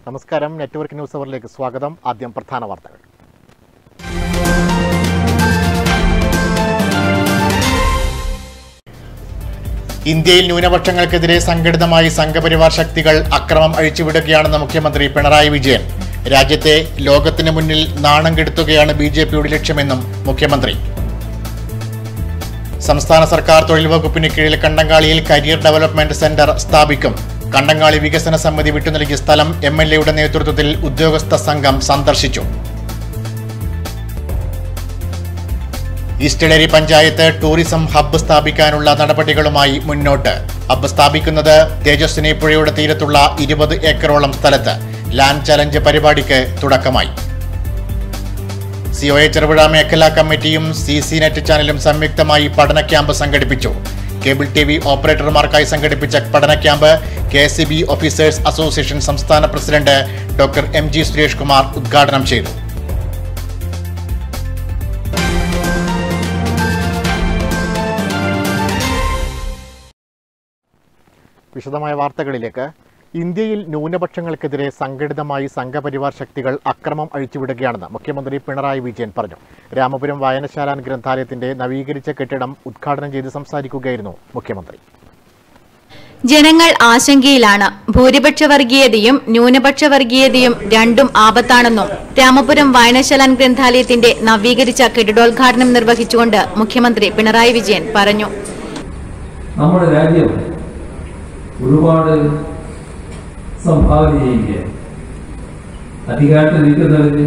നമസ്കാരം network news അവറിലേക്ക് സ്വാഗതം ആദ്യം പ്രധാന വാർത്തകൾ ഇന്ത്യയിൽ ന്യൂനപക്ഷങ്ങൾക്കെതിരെ സംഘടിതമായി സംഘപരിവാർ ശക്തികൾ അക്രമം അഴിച്ചുവിടുകയാണെന്ന് മുഖ്യമന്ത്രി പിണറായി വിജയൻ രാജ്യത്തെ ലോകത്തിന് മുന്നിൽ നാണം കെടുത്തുകയാണ് ബി ജെ പിയുടെ ലക്ഷ്യമെന്നും മുഖ്യമന്ത്രി സംസ്ഥാന സർക്കാർ തൊഴിൽ വകുപ്പിന് കീഴിൽ കണ്ടങ്ങാളിയിൽ കരിയർ ഡെവലപ്മെന്റ് സെന്റർ സ്ഥാപിക്കും കണ്ടങ്ങാളി വികസന സമിതി വിട്ടുനൽകിയ സ്ഥലം എം എൽ എയുടെ നേതൃത്വത്തിൽ ഉദ്യോഗസ്ഥ സംഘം സന്ദർശിച്ചു ഈസ്റ്റ്ഡേരി പഞ്ചായത്ത് ടൂറിസം ഹബ്ബ് സ്ഥാപിക്കാനുള്ള നടപടികളുമായി മുന്നോട്ട് ഹബ്ബ് സ്ഥാപിക്കുന്നത് തേജസ്വിനി പുഴയുടെ തീരത്തുള്ള ഇരുപത് ഏക്കറോളം സ്ഥലത്ത് ലാൻഡ് ചലഞ്ച് പരിപാടിക്ക് തുടക്കമായി സിഒഎ ചെറുപുഴ മേഖലാ കമ്മിറ്റിയും സി സി നെറ്റ് ചാനലും സംയുക്തമായി പഠന ക്യാമ്പ് സംഘടിപ്പിച്ചു കേബിൾ ടി വി ഓപ്പറേറ്റർമാർക്കായി സംഘടിപ്പിച്ച പഠന camp K C B officers association സംസ്ഥാന president doctor M G Suresh Kumar ഉദ്ഘാടനം ചെയ്തു വിശദമായ വാർത്തകളിലേക്ക് ഇന്ത്യയിൽ ന്യൂനപക്ഷങ്ങൾക്കെതിരെ സംഘടിതമായി സംഘപരിവാർ ശക്തികൾ അക്രമം അഴിച്ചുവിടുകയാണെന്ന് മുഖ്യമന്ത്രി പിണറായി വിജയൻ പറഞ്ഞു രാമപുരം വായനശാല ഗ്രന്ഥാലയത്തിന്റെ നവീകരിച്ച കെട്ടിടം ഉദ്ഘാടനം ചെയ്ത് സംസാരിക്കുകയായിരുന്നു മുഖ്യമന്ത്രി ജനങ്ങൾ ആശങ്കയിലാണ് ഭൂരിപക്ഷ വർഗീയതയും ന്യൂനപക്ഷ വർഗീയതയും രണ്ടും ആപത്താണെന്നും രാമപുരം വായനശാലാൻ ഗ്രന്ഥാലയത്തിന്റെ നവീകരിച്ച കെട്ടിടോദ്ഘാടനം നിർവഹിച്ചുകൊണ്ട് മുഖ്യമന്ത്രി പിണറായി വിജയൻ പറഞ്ഞു നമ്മുടെ രാജ്യം ഒരുപാട് സംഭാവന ചെയ്യുകയാണ് അധികാരത്തിൽ നിൽക്കുന്നവര്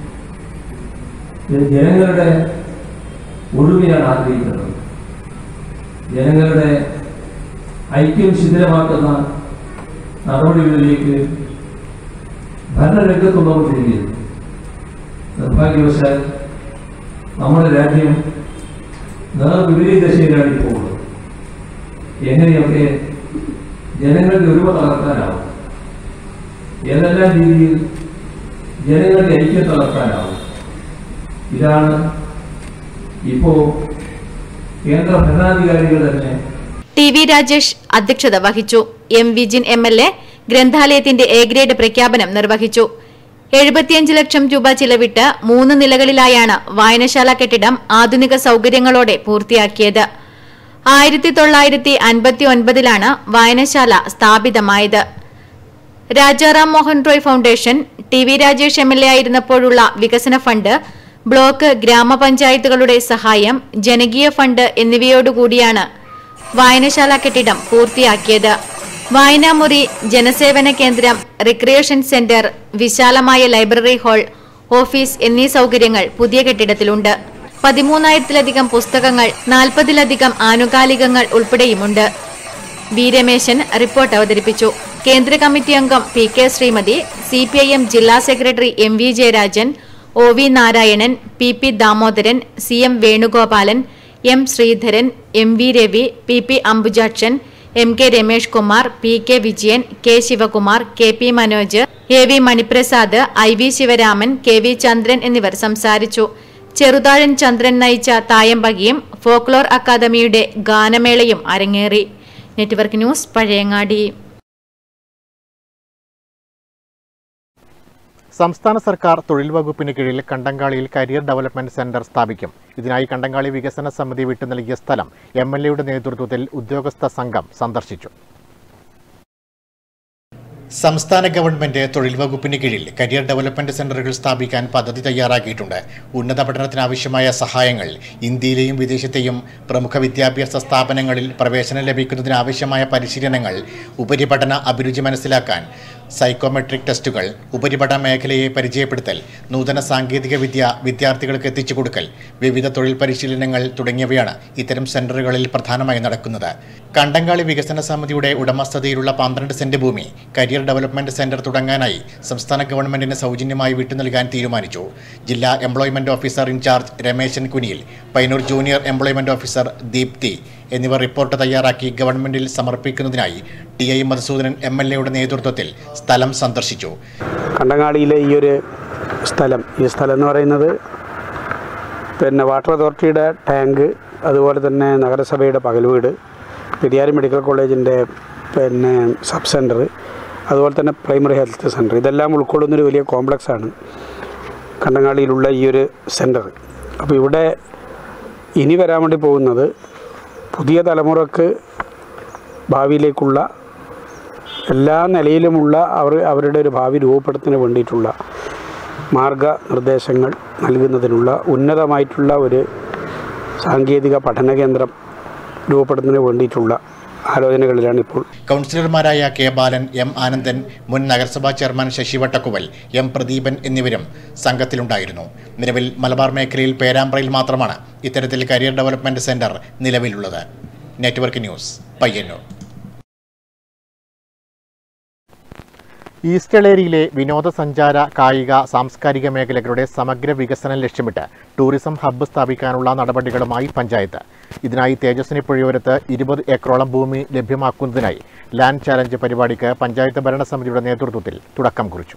ഇത് ജനങ്ങളുടെ ഒഴിവിനാണ് ആഗ്രഹിക്കുന്നത് ജനങ്ങളുടെ ഐക്യം ശിഥിലമാക്കുന്ന നടപടികളിലേക്ക് ഭരണരംഗത്തുള്ളവർ തിരികരുത് നിർഭാഗ്യവശാൽ നമ്മുടെ രാജ്യം നേർവിപരീത ദിശയിലാണ് ഇപ്പോൾ പോകുന്നത് എങ്ങനെയൊക്കെ ജനങ്ങളുടെ ഒരുമ തളർത്താനാവും ഏതെല്ലാം രീതിയിൽ ജനങ്ങളുടെ ഐക്യം തളർത്താനാവും ഇതാണ് ഇപ്പോ കേന്ദ്ര ഭരണാധികാരികൾ തന്നെ ടി വി രാജേഷ് അധ്യക്ഷത വഹിച്ചു M Vijin M L A ഗ്രന്ഥാലയത്തിന്റെ എ ഗ്രേഡ് പ്രഖ്യാപനം നിർവഹിച്ചു എഴുപത്തിയഞ്ച് ലക്ഷം രൂപ ചിലവിട്ട് മൂന്ന് നിലകളിലായാണ് വായനശാല കെട്ടിടം ആധുനിക സൌകര്യങ്ങളോടെ പൂർത്തിയാക്കിയത് ആയിരത്തി തൊള്ളായിരത്തി അൻപത്തി ഒൻപതിലാണ് വായനശാല സ്ഥാപിതമായത് Rajaram Mohan Roy foundation T V Rajesh M L A ആയിരുന്നപ്പോഴുള്ള വികസന ഫണ്ട് ബ്ലോക്ക് ഗ്രാമപഞ്ചായത്തുകളുടെ സഹായം ജനകീയ ഫണ്ട് എന്നിവയോടുകൂടിയാണ് വായനശാല കെട്ടിടം പൂർത്തിയാക്കിയത് വായനാമുറി ജനസേവന കേന്ദ്രം റിക്രിയേഷൻ സെന്റർ വിശാലമായ ലൈബ്രറി ഹാൾ ഓഫീസ് എന്നീ സൗകര്യങ്ങൾ പുതിയ കെട്ടിടത്തിലുണ്ട് പതിമൂന്നായിരത്തിലധികം പുസ്തകങ്ങൾ നാൽപ്പതിലധികം ആനുകാലികങ്ങൾ ഉൾപ്പെടെയുമുണ്ട് വി രമേശൻ റിപ്പോർട്ട് അവതരിപ്പിച്ചു കേന്ദ്ര കമ്മിറ്റി അംഗം P K Sreemathi C P I M ജില്ലാ secretary M V Jayarajan O V Narayanan P P Damodaran C M Venugopalan M Sreedharan M V Ravi P P Ambujakshan M K Ramesh Kumar P K Vijayan K Sivakumar K P Manoj A V Maniprasad I V Sivaraman K V Chandran എന്നിവർ സംസാരിച്ചു ചെറുതാഴൻ ചന്ദ്രൻ നയിച്ച തായമ്പകിയും folklore അക്കാദമിയുടെ ഗാനമേളയും അരങ്ങേറി network news Pazhayangadi സംസ്ഥാന സർക്കാർ തൊഴിൽ വകുപ്പിന് കീഴിൽ കണ്ടങ്കാളിയിൽ കരിയർ ഡെവലപ്മെന്റ് സെന്റർ സ്ഥാപിക്കും ഇതിനായി കണ്ടങ്കാളി വികസന സമിതി വിട്ടു നൽകിയ സ്ഥലം എം എൽ എയുടെ നേതൃത്വത്തിൽ ഉദ്യോഗസ്ഥ സംഘം സന്ദർശിച്ചു സംസ്ഥാന ഗവൺമെന്റ് തൊഴിൽ വകുപ്പിന് കീഴിൽ കരിയർ ഡെവലപ്മെന്റ് സെന്ററുകൾ സ്ഥാപിക്കാൻ പദ്ധതി തയ്യാറാക്കിയിട്ടുണ്ട് ഉന്നത പഠനത്തിനാവശ്യമായ സഹായങ്ങൾ ഇന്ത്യയിലെയും വിദേശത്തെയും പ്രമുഖ വിദ്യാഭ്യാസ സ്ഥാപനങ്ങളിൽ പ്രവേശനം ലഭിക്കുന്നതിനാവശ്യമായ പരിശീലനങ്ങൾ ഉപരിപഠന അഭിരുചി മനസ്സിലാക്കാൻ സൈക്കോമെട്രിക് ടെസ്റ്റുകൾ ഉപരിപഠന മേഖലയെ പരിചയപ്പെടുത്തൽ നൂതന സാങ്കേതിക വിദ്യ വിദ്യാർത്ഥികൾക്ക് എത്തിച്ചു കൊടുക്കൽ വിവിധ തൊഴിൽ പരിശീലനങ്ങൾ തുടങ്ങിയവയാണ് ഇത്തരം സെന്ററുകളിൽ പ്രധാനമായി നടക്കുന്നത് കണ്ടങ്കാളി വികസന സമിതിയുടെ ഉടമസ്ഥതയിലുള്ള പന്ത്രണ്ട് സെന്റ് ഭൂമി കരിയർ ഡെവലപ്മെന്റ് സെന്റർ തുടങ്ങാനായി സംസ്ഥാന ഗവൺമെന്റിന് സൗജന്യമായി വിട്ടു നൽകാൻ തീരുമാനിച്ചു ജില്ലാ employment officer in charge Rameshan Kuniyil Painoor junior employment officer Deepthi എന്നിവർ റിപ്പോർട്ട് തയ്യാറാക്കി ഗവൺമെന്റിൽ സമർപ്പിക്കുന്നതിനായി T I Madhusoodanan M L എയുടെ നേതൃത്വത്തിൽ സ്ഥലം സന്ദർശിച്ചു കണ്ടങ്ങാടിയിലെ ഈ ഒരു സ്ഥലം ഈ സ്ഥലം എന്ന് പറയുന്നത് പിന്നെ വാട്ടർ അതോറിറ്റിയുടെ ടാങ്ക് അതുപോലെ തന്നെ നഗരസഭയുടെ പകൽ വീട് പെരിയാർ മെഡിക്കൽ കോളേജിൻ്റെ പിന്നെ സബ് സെൻറ്റർ അതുപോലെ തന്നെ പ്രൈമറി ഹെൽത്ത് സെൻറ്റർ ഇതെല്ലാം ഉൾക്കൊള്ളുന്നൊരു വലിയ കോംപ്ലക്സാണ് കണ്ടങ്ങാളിയിലുള്ള ഈ ഒരു സെൻറ്റർ അപ്പോൾ ഇവിടെ ഇനി വരാൻ വേണ്ടി പോകുന്നത് പുതിയ തലമുറക്ക് ഭാവിയിലേക്കുള്ള എല്ലാ നിലയിലുമുള്ള അവർ അവരുടെ ഒരു ഭാവി രൂപപ്പെടുത്തുന്നതിന് വേണ്ടിയിട്ടുള്ള മാർഗനിർദ്ദേശങ്ങൾ നൽകുന്നതിനുള്ള ഉന്നതമായിട്ടുള്ള ഒരു സാങ്കേതിക പഠന കേന്ദ്രം രൂപപ്പെടുന്നതിന് വേണ്ടിയിട്ടുള്ള ആലോചനകളിലാണ് ഇപ്പോൾ കൗൺസിലർമാരായ കെ ബാലൻ എം ആനന്ദൻ മുൻ നഗരസഭാ ചെയർമാൻ ശശി വട്ടക്കുവൽ എം പ്രദീപൻ എന്നിവരും സംഘത്തിലുണ്ടായിരുന്നു നിലവിൽ മലബാർ മേഖലയിൽ പേരാമ്പ്രയിൽ മാത്രമാണ് ഇത്തരത്തിൽ കരിയർ ഡെവലപ്മെന്റ് സെന്റർ നിലവിലുള്ളത് നെറ്റ്വർക്ക് ന്യൂസ് പയ്യന്നൂർ ഈസ്റ്റളേരിയിലെ വിനോദസഞ്ചാര കായിക സാംസ്കാരിക മേഖലകളുടെ സമഗ്ര വികസനം ലക്ഷ്യമിട്ട് ടൂറിസം ഹബ്ബ് സ്ഥാപിക്കാനുള്ള നടപടികളുമായി പഞ്ചായത്ത് ഇതിനായി തേജസ്വിനി പുഴയോരത്ത് ഇരുപത് ഏക്കറോളം ഭൂമി ലഭ്യമാക്കുന്നതിനായി ലാൻഡ് ചാലഞ്ച് പരിപാടിക്ക് പഞ്ചായത്ത് ഭരണസമിതിയുടെ നേതൃത്വത്തിൽ തുടക്കം കുറിച്ചു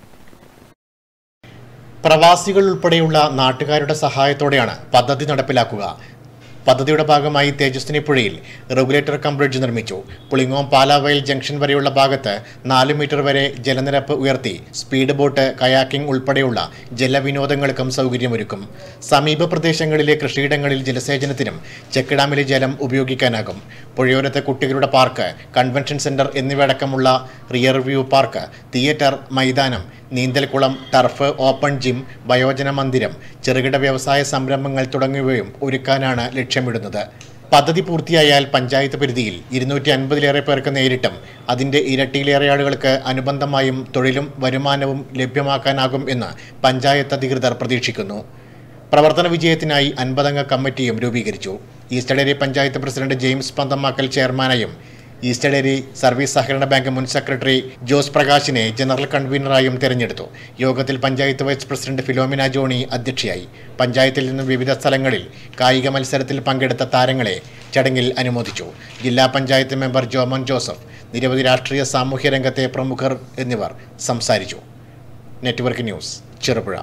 പ്രവാസികൾ ഉൾപ്പെടെയുള്ള നാട്ടുകാരുടെ സഹായത്തോടെയാണ് പദ്ധതി നടപ്പിലാക്കുക പദ്ധതിയുടെ ഭാഗമായി തേജസ്വിനി പുഴയിൽ റെഗുലേറ്റർ കം ബ്രിഡ്ജ് നിർമ്മിച്ചു പുളിങ്ങോം പാലാവയൽ ജംഗ്ഷൻ വരെയുള്ള ഭാഗത്ത് നാല് മീറ്റർ വരെ ജലനിരപ്പ് ഉയർത്തി സ്പീഡ് ബോട്ട് കയാക്കിംഗ് ഉൾപ്പെടെയുള്ള ജലവിനോദങ്ങൾക്കും സൗകര്യമൊരുക്കും സമീപ പ്രദേശങ്ങളിലെ കൃഷിയിടങ്ങളിൽ ജലസേചനത്തിനും ചെക്ക് ഡാമിലെ ജലം ഉപയോഗിക്കാനാകും പുഴയോരത്തെ കുട്ടികളുടെ പാർക്ക് കൺവെൻഷൻ സെന്റർ എന്നിവയടക്കമുള്ള റിയർ വ്യൂ പാർക്ക് തിയേറ്റർ മൈതാനം നീന്തൽക്കുളം ടർഫ് ഓപ്പൺ ജിം വയോജന മന്ദിരം ചെറുകിട വ്യവസായ സംരംഭങ്ങൾ തുടങ്ങിയവയും ഒരുക്കാനാണ് ലക്ഷ്യമിടുന്നത് പദ്ധതി പൂർത്തിയായാൽ പഞ്ചായത്ത് പരിധിയിൽ ഇരുന്നൂറ്റി അൻപതിലേറെ പേർക്ക് നേരിട്ടും അതിൻ്റെ ഇരട്ടിയിലേറെ ആളുകൾക്ക് അനുബന്ധമായും തൊഴിലും വരുമാനവും ലഭ്യമാക്കാനാകും എന്ന് പഞ്ചായത്ത് അധികൃതർ പ്രതീക്ഷിക്കുന്നു പ്രവർത്തന വിജയത്തിനായി അൻപതംഗ കമ്മിറ്റിയും രൂപീകരിച്ചു ഈസ്റ്റഡേരി പഞ്ചായത്ത് പ്രസിഡന്റ് ജെയിംസ് പന്തമാക്കൽ ചെയർമാനായും ഈസ്റ്റഡേരി സർവീസ് സഹകരണ ബാങ്ക് മുൻ സെക്രട്ടറി ജോസ് പ്രകാശിനെ ജനറൽ കൺവീനറായും തെരഞ്ഞെടുത്തു യോഗത്തിൽ panchayat vice president Philomina Johny അധ്യക്ഷയായി പഞ്ചായത്തിൽ നിന്നും വിവിധ സ്ഥലങ്ങളിൽ കായിക മത്സരത്തിൽ പങ്കെടുത്ത താരങ്ങളെ ചടങ്ങിൽ അനുമോദിച്ചു ജില്ലാ പഞ്ചായത്ത് മെമ്പർ ജോമോൻ ജോസഫ് നിരവധി രാഷ്ട്രീയ സാമൂഹ്യ രംഗത്തെ പ്രമുഖർ എന്നിവർ സംസാരിച്ചു network news Cherupuzha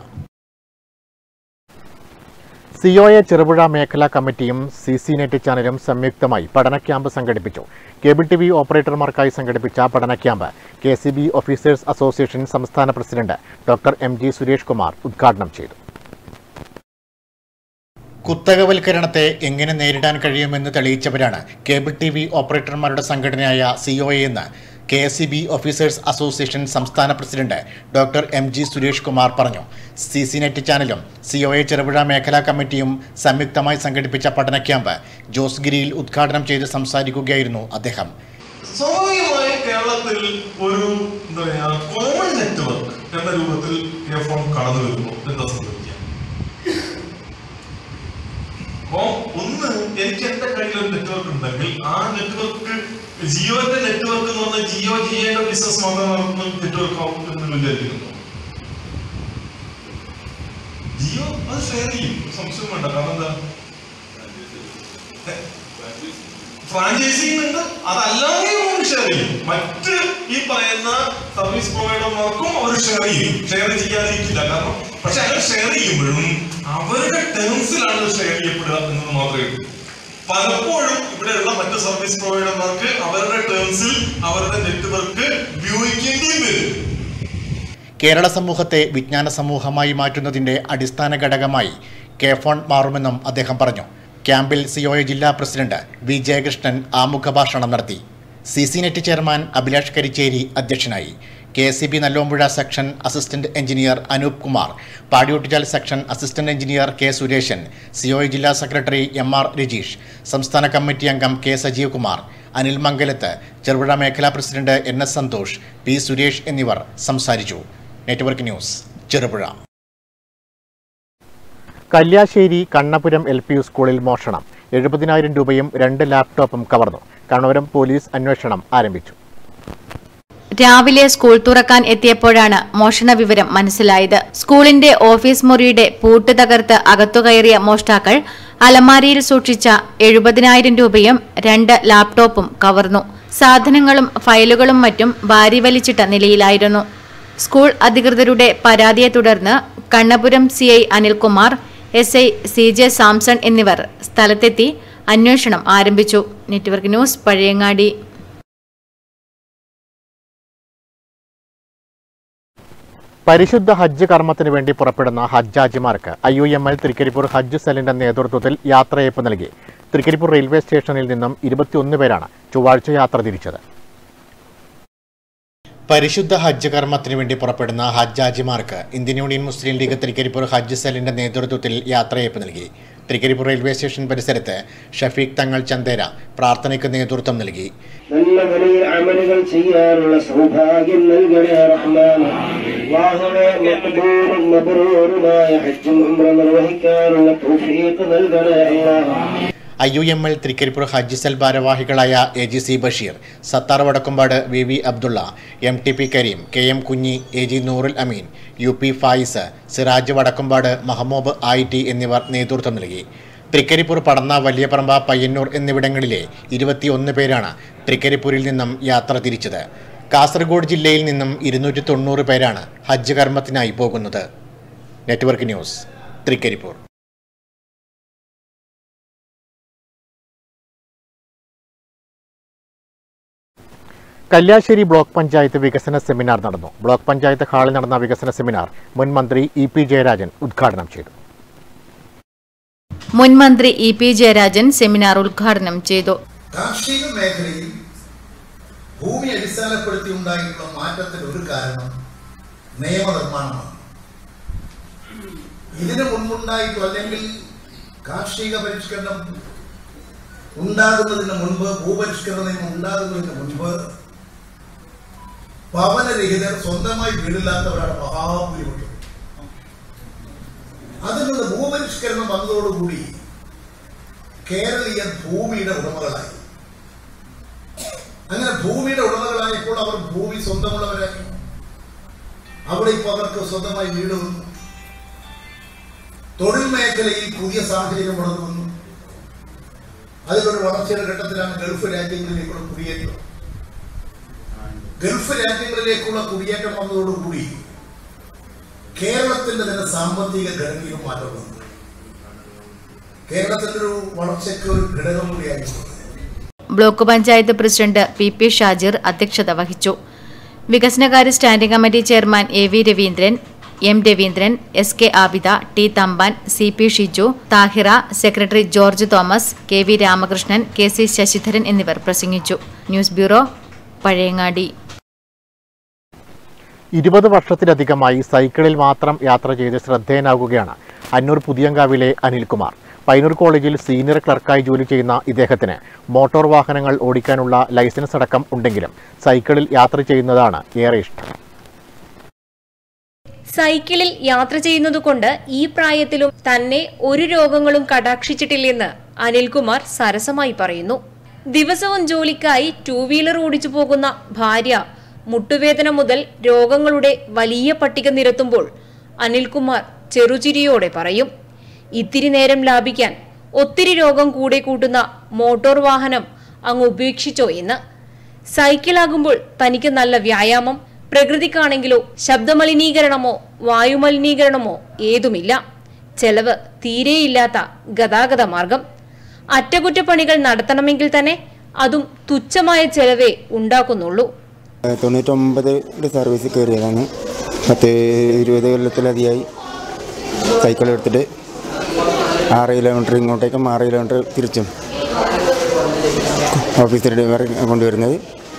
COA Cherupuzha മേഖലാ കമ്മിറ്റിയും സി സി നെറ്റ് ചാനലും സംയുക്തമായി പഠന ക്യാമ്പ് സംഘടിപ്പിച്ചു കേബിൾ ടി വി ഓപ്പറേറ്റർമാർക്കായി സംഘടിപ്പിച്ച പഠന camp K C B officers association സംസ്ഥാന president doctor M G Suresh Kumar ഉദ്ഘാടനം ചെയ്തു കുത്തകവൽക്കരണത്തെ എങ്ങനെ നേരിടാൻ കഴിയുമെന്ന് തെളിയിച്ചവരാണ് കേബിൾ ടി വി ഓപ്പറേറ്റർമാരുടെ സംഘടനയായ സിഒഎ എന്ന് K S C B officers association സംസ്ഥാന president doctor M G Suresh Kumar പറഞ്ഞു സി സി നെറ്റ് ചാനലും സിഒഎ ചെറുപുഴ മേഖലാ കമ്മിറ്റിയും സംയുക്തമായി സംഘടിപ്പിച്ച പഠന ക്യാമ്പ് ജോസ് ഗിരിയിൽ ഉദ്ഘാടനം ചെയ്ത് സംസാരിക്കുകയായിരുന്നു അദ്ദേഹം സ്വാഭാവികമായി കേരളത്തിൽ ഒരു എന്താ പറയാ കോമൺ നെറ്റ്വർക്ക് എന്ന രൂപത്തിൽ കെ ഫോൺ കടന്നു വരുന്നു എന്താ സംഭവിക്കുക അപ്പോ ഒന്ന് എനിക്ക് എന്റെ കയ്യിൽ ഒരു നെറ്റ്വർക്ക് ഉണ്ടെങ്കിൽ ആ നെറ്റ്വർക്ക് ജിയോന്റെ നെറ്റ്വർക്ക് എന്ന് പറഞ്ഞാൽ ജിയോ ജിയോയുടെ ബിസിനസ് മാത്രം നടത്തുന്ന നെറ്റ്വർക്ക് ആവും എന്ന് വിചാരിക്കുന്നു ജിയോ അത് ഷെയർ ചെയ്യും സംശയം വേണ്ട കാരണം എന്താ ഫ്രാഞ്ചൈസിങ് ഉണ്ട് അതല്ലാതെ അവർ ഷെയർ ചെയ്യും മറ്റ് ഈ പറയുന്ന സർവീസ് പ്രൊവൈഡർമാർക്കും അവർ ഷെയർ ചെയ്യും ഷെയർ ചെയ്യാതിരിക്കില്ല കാരണം പക്ഷെ അവർ ഷെയർ ചെയ്യുമ്പോഴും അവരുടെ ടേംസിലാണ് ഷെയർ ചെയ്യപ്പെടുക എന്നത് മാത്രമേ ഉള്ളൂ പലപ്പോഴും ഇവിടെയുള്ള മറ്റ് സർവീസ് പ്രൊവൈഡർമാർക്ക് അവരുടെ ടേംസിൽ അവരുടെ നെറ്റ്വർക്ക് ഉപയോഗിക്കേണ്ടിയും വരും കേരള സമൂഹത്തെ വിജ്ഞാന സമൂഹമായി മാറ്റുന്നതിന്റെ അടിസ്ഥാന ഘടകമായി കെ ഫോൺ മാറുമെന്നും അദ്ദേഹം പറഞ്ഞു ക്യാമ്പിൽ സിഒഎ ജില്ലാ പ്രസിഡന്റ് വി ജയകൃഷ്ണൻ ആമുഖ ഭാഷണം നടത്തി C C net chairman Abhilash Karicheri അധ്യക്ഷനായി K S C B Nallompuzha section assistant engineer Anoop Kumar Padiyottichal section assistant engineer K Sureshan COA ജില്ലാ സെക്രട്ടറി എം ആർ രജീഷ് സംസ്ഥാന കമ്മിറ്റി അംഗം കെ സജീവ് കുമാർ അനിൽ മംഗലത്ത് ചെറുപുഴ മേഖലാ president N S Santhosh P Suresh എന്നിവർ സംസാരിച്ചു network news Cherupuzha Kalliasseri Kannapuram L P U സ്കൂളിൽ മോഷണം എഴുപതിനായിരം രൂപയും രണ്ട് ലാപ്ടോപ്പും കവർന്നു കണ്ണപുരം പോലീസ് അന്വേഷണം ആരംഭിച്ചു രാവിലെ സ്കൂൾ തുറക്കാൻ എത്തിയപ്പോഴാണ് മോഷണ വിവരം മനസ്സിലായത് സ്കൂളിന്റെ ഓഫീസ് മുറിയുടെ പൂട്ട് തകർത്ത് അകത്തുകയറിയ മോഷ്ടാക്കൾ അലമാരിയിൽ സൂക്ഷിച്ച എഴുപതിനായിരം രൂപയും രണ്ട് ലാപ്ടോപ്പും കവർന്നു സാധനങ്ങളും ഫയലുകളും മറ്റും വാരി വലിച്ചിട്ട നിലയിലായിരുന്നു സ്കൂൾ അധികൃതരുടെ പരാതിയെ തുടർന്ന് Kannapuram C I Anilkumar S I C J Samson എന്നിവർ സ്ഥലത്തെത്തി അന്വേഷണം ആരംഭിച്ചു നെറ്റ്വർക്ക് ന്യൂസ് പഴയങ്ങാടി പരിശുദ്ധ ഹജ്ജ് കർമ്മത്തിന് വേണ്ടി പുറപ്പെടുന്ന ഹജ്ജാജിമാർക്ക് I U M L Trikaripur ഹജ്ജ് സെല്ലിന്റെ നേതൃത്വത്തിൽ യാത്രയയപ്പ് നൽകി തൃക്കരിപ്പൂർ റെയിൽവേ സ്റ്റേഷനിൽ നിന്നും ഇരുപത്തിയൊന്ന് പേരാണ് ചൊവ്വാഴ്ച യാത്ര തിരിച്ചത് പരിശുദ്ധ ഹജ്ജ് കർമ്മത്തിന് വേണ്ടി പുറപ്പെടുന്ന ഹജ്ജാജിമാർക്ക് ഇന്ത്യൻ യൂണിയൻ മുസ്ലിം ലീഗ് തൃക്കരിപ്പൂർ ഹജ്ജ് സെല്ലിന്റെ നേതൃത്വത്തിൽ യാത്രയയപ്പ് നൽകി തൃക്കരിപ്പൂർ റെയിൽവേ സ്റ്റേഷൻ പരിസരത്ത് ഷഫീഖ് തങ്ങൾ ചന്ദേര പ്രാർത്ഥനയ്ക്ക് നേതൃത്വം നൽകി നല്ല വലിയ അമലുകൾ ചെയ്യാനുള്ള സൗഭാഗ്യം നൽകണേ റഹ്മാൻ വാഹവേ മഖ്ബൂറും മബ്റൂറുമായ ഹജ്ജും ഉംറ നിർവഹിക്കാനുള്ള തൗഫീഖ് നൽകണേ അല്ലാഹ് I U M L Trikaripur ഹജ്ജ് സെൽ ഭാരവാഹികളായ A G C Basheer Sathar Vadakkumpad V V Abdulla M T P Kareem K M Kunhi A G Noorul Ameen U P Fayis Siraj Vadakkumpad Mahmoob I T എന്നിവർ നേതൃത്വം നൽകി തൃക്കരിപ്പൂർ പടന്ന വലിയപറമ്പ പയ്യന്നൂർ എന്നിവിടങ്ങളിലെ ഇരുപത്തിയൊന്ന് പേരാണ് തൃക്കരിപ്പൂരിൽ നിന്നും യാത്ര തിരിച്ചത് കാസർഗോഡ് ജില്ലയിൽ നിന്നും ഇരുന്നൂറ്റി തൊണ്ണൂറ് പേരാണ് ഹജ്ജ് കർമ്മത്തിനായി പോകുന്നത് network news Trikaripur Kalliasseri block panchayat വികസന സെമിനാർ നടന്നു ബ്ലോക്ക് പഞ്ചായത്ത് ഹാളിൽ നടന്ന വികസന സെമിനാർ മുൻ മന്ത്രി ഇ പി ജയരാജൻ ഉദ്ഘാടനം ചെയ്തു മുൻ മന്ത്രി ഇ പി ജയരാജൻ സെമിനാർ ഉദ്ഘാടനം ചെയ്തു കാർഷിക മേഖലയിൽ ഭൂമി അടിസ്ഥാനപ്പെടുത്തി ഉണ്ടായിട്ടുള്ള മാറ്റത്തിന് ഒരു കാരണം നിയമനിർമ്മാണമാണ് ഇതിനു മുൻപുണ്ടായിട്ടും അല്ലെങ്കിൽ കാർഷിക പരിഷ്കരണം ഉണ്ടാകുന്നതിന് മുൻപ് ഭൂപരിഷ്കരണ നിയമം ഉണ്ടാകുന്നതിന് മുൻപ് ഭവനരഹിതർ സ്വന്തമായി വീടില്ലാത്തവരാണ് മഹാഭൂരിപക്ഷം അതിൽ നിന്ന് ഭൂപരിഷ്കരണം വന്നതോടുകൂടി കേരളീയർ ഭൂമിയുടെ ഉടമകളായി അങ്ങനെ ഭൂമിയുടെ ഉടമകളായപ്പോൾ അവർ ഭൂമി സ്വന്തമുള്ളവരായി അവിടെ ഇപ്പോൾ അവർക്ക് സ്വന്തമായി വീട് വന്നു തൊഴിൽ മേഖലയിൽ പുതിയ സാഹചര്യം വളർന്നു വന്നു അതിലൊരു വളർച്ചയുടെ ഘട്ടത്തിലാണ് ഗൾഫ് രാജ്യങ്ങളിലേക്കുള്ള കുടിയേറ്റം ഗൾഫ് രാജ്യങ്ങളിലേക്കുള്ള കുടിയേറ്റം വന്നതോടുകൂടി കേരളത്തിന്റെ തന്നെ സാമ്പത്തിക ഘടനയിലും മാറ്റം വന്നു കേരളത്തിന്റെ ഒരു വളർച്ചയ്ക്ക് ഒരു ഘടകം കൂടിയായിരുന്നു block panchayat president P P Shajir അധ്യക്ഷത വഹിച്ചു വികസനകാര്യ standing committee chairman A V Raveendran M Raveendran S K Abida T Thampan C P Shiju Thahira secretary George Thomas K V Ramakrishnan K C Sasidharan എന്നിവർ പ്രസംഗിച്ചു ന്യൂസ് ബ്യൂറോ പഴയങ്ങാടി ഇരുപത് വർഷത്തിലധികമായി സൈക്കിളിൽ മാത്രം യാത്ര ചെയ്ത് ശ്രദ്ധേയനാകുകയാണ് അന്നൂർ പുതിയങ്കാവിലെ അനിൽകുമാർ പൈനൂർ കോളേജിൽ സീനിയർ ക്ലർക്കായി ജോലി ചെയ്യുന്ന ഇദ്ദേഹത്തിന് മോട്ടോർ വാഹനങ്ങൾ ഓടിക്കാനുള്ള ലൈസൻസ് അടക്കം ഉണ്ടെങ്കിലും സൈക്കിളിൽ യാത്ര ചെയ്യുന്നതാണ് ഏറെ ഇഷ്ടം സൈക്കിളിൽ യാത്ര ചെയ്യുന്നതുകൊണ്ട് ഈ പ്രായത്തിലും തന്നെ ഒരു രോഗങ്ങളും കടാക്ഷിച്ചിട്ടില്ലെന്ന് അനിൽകുമാർ സരസമായി പറയുന്നു ദിവസവും ജോലിക്കായി ടൂ വീലർ ഓടിച്ചു പോകുന്ന ഭാര്യ മുട്ടുവേദന മുതൽ രോഗങ്ങളുടെ വലിയ പട്ടിക നിരത്തുമ്പോൾ അനിൽകുമാർ ചെറുചിരിയോടെ പറയും ഇത്തിരി നേരം ലാഭിക്കാൻ ഒത്തിരി രോഗം കൂടെ കൂട്ടുന്ന മോട്ടോർ വാഹനം അങ്ങ് ഉപേക്ഷിച്ചോ എന്ന് സൈക്കിളാകുമ്പോൾ തനിക്ക് നല്ല വ്യായാമം പ്രകൃതിക്കാണെങ്കിലോ ശബ്ദമലിനീകരണമോ വായുമലിനീകരണമോ ഏതുമില്ല ചെലവ് തീരെയില്ലാത്ത ഗതാഗത മാർഗം അറ്റകുറ്റപ്പണികൾ നടത്തണമെങ്കിൽ തന്നെ അതും തുച്ഛമായ ചെലവേ ഉണ്ടാക്കുന്നുള്ളൂ തൊണ്ണൂറ്റൊമ്പതിൽ സർവീസിൽ കയറിയതാണ് പത്ത് ഇരുപത് കൊല്ലത്തിലധികമായി സൈക്കിൾ എടുത്തിട്ട് ആറ് കിലോമീറ്റർ ഇങ്ങോട്ടേക്കും ആറ് കിലോമീറ്റർ തിരിച്ചും ഓഫീസിൽ വരെ കൊണ്ടുവരുന്നത്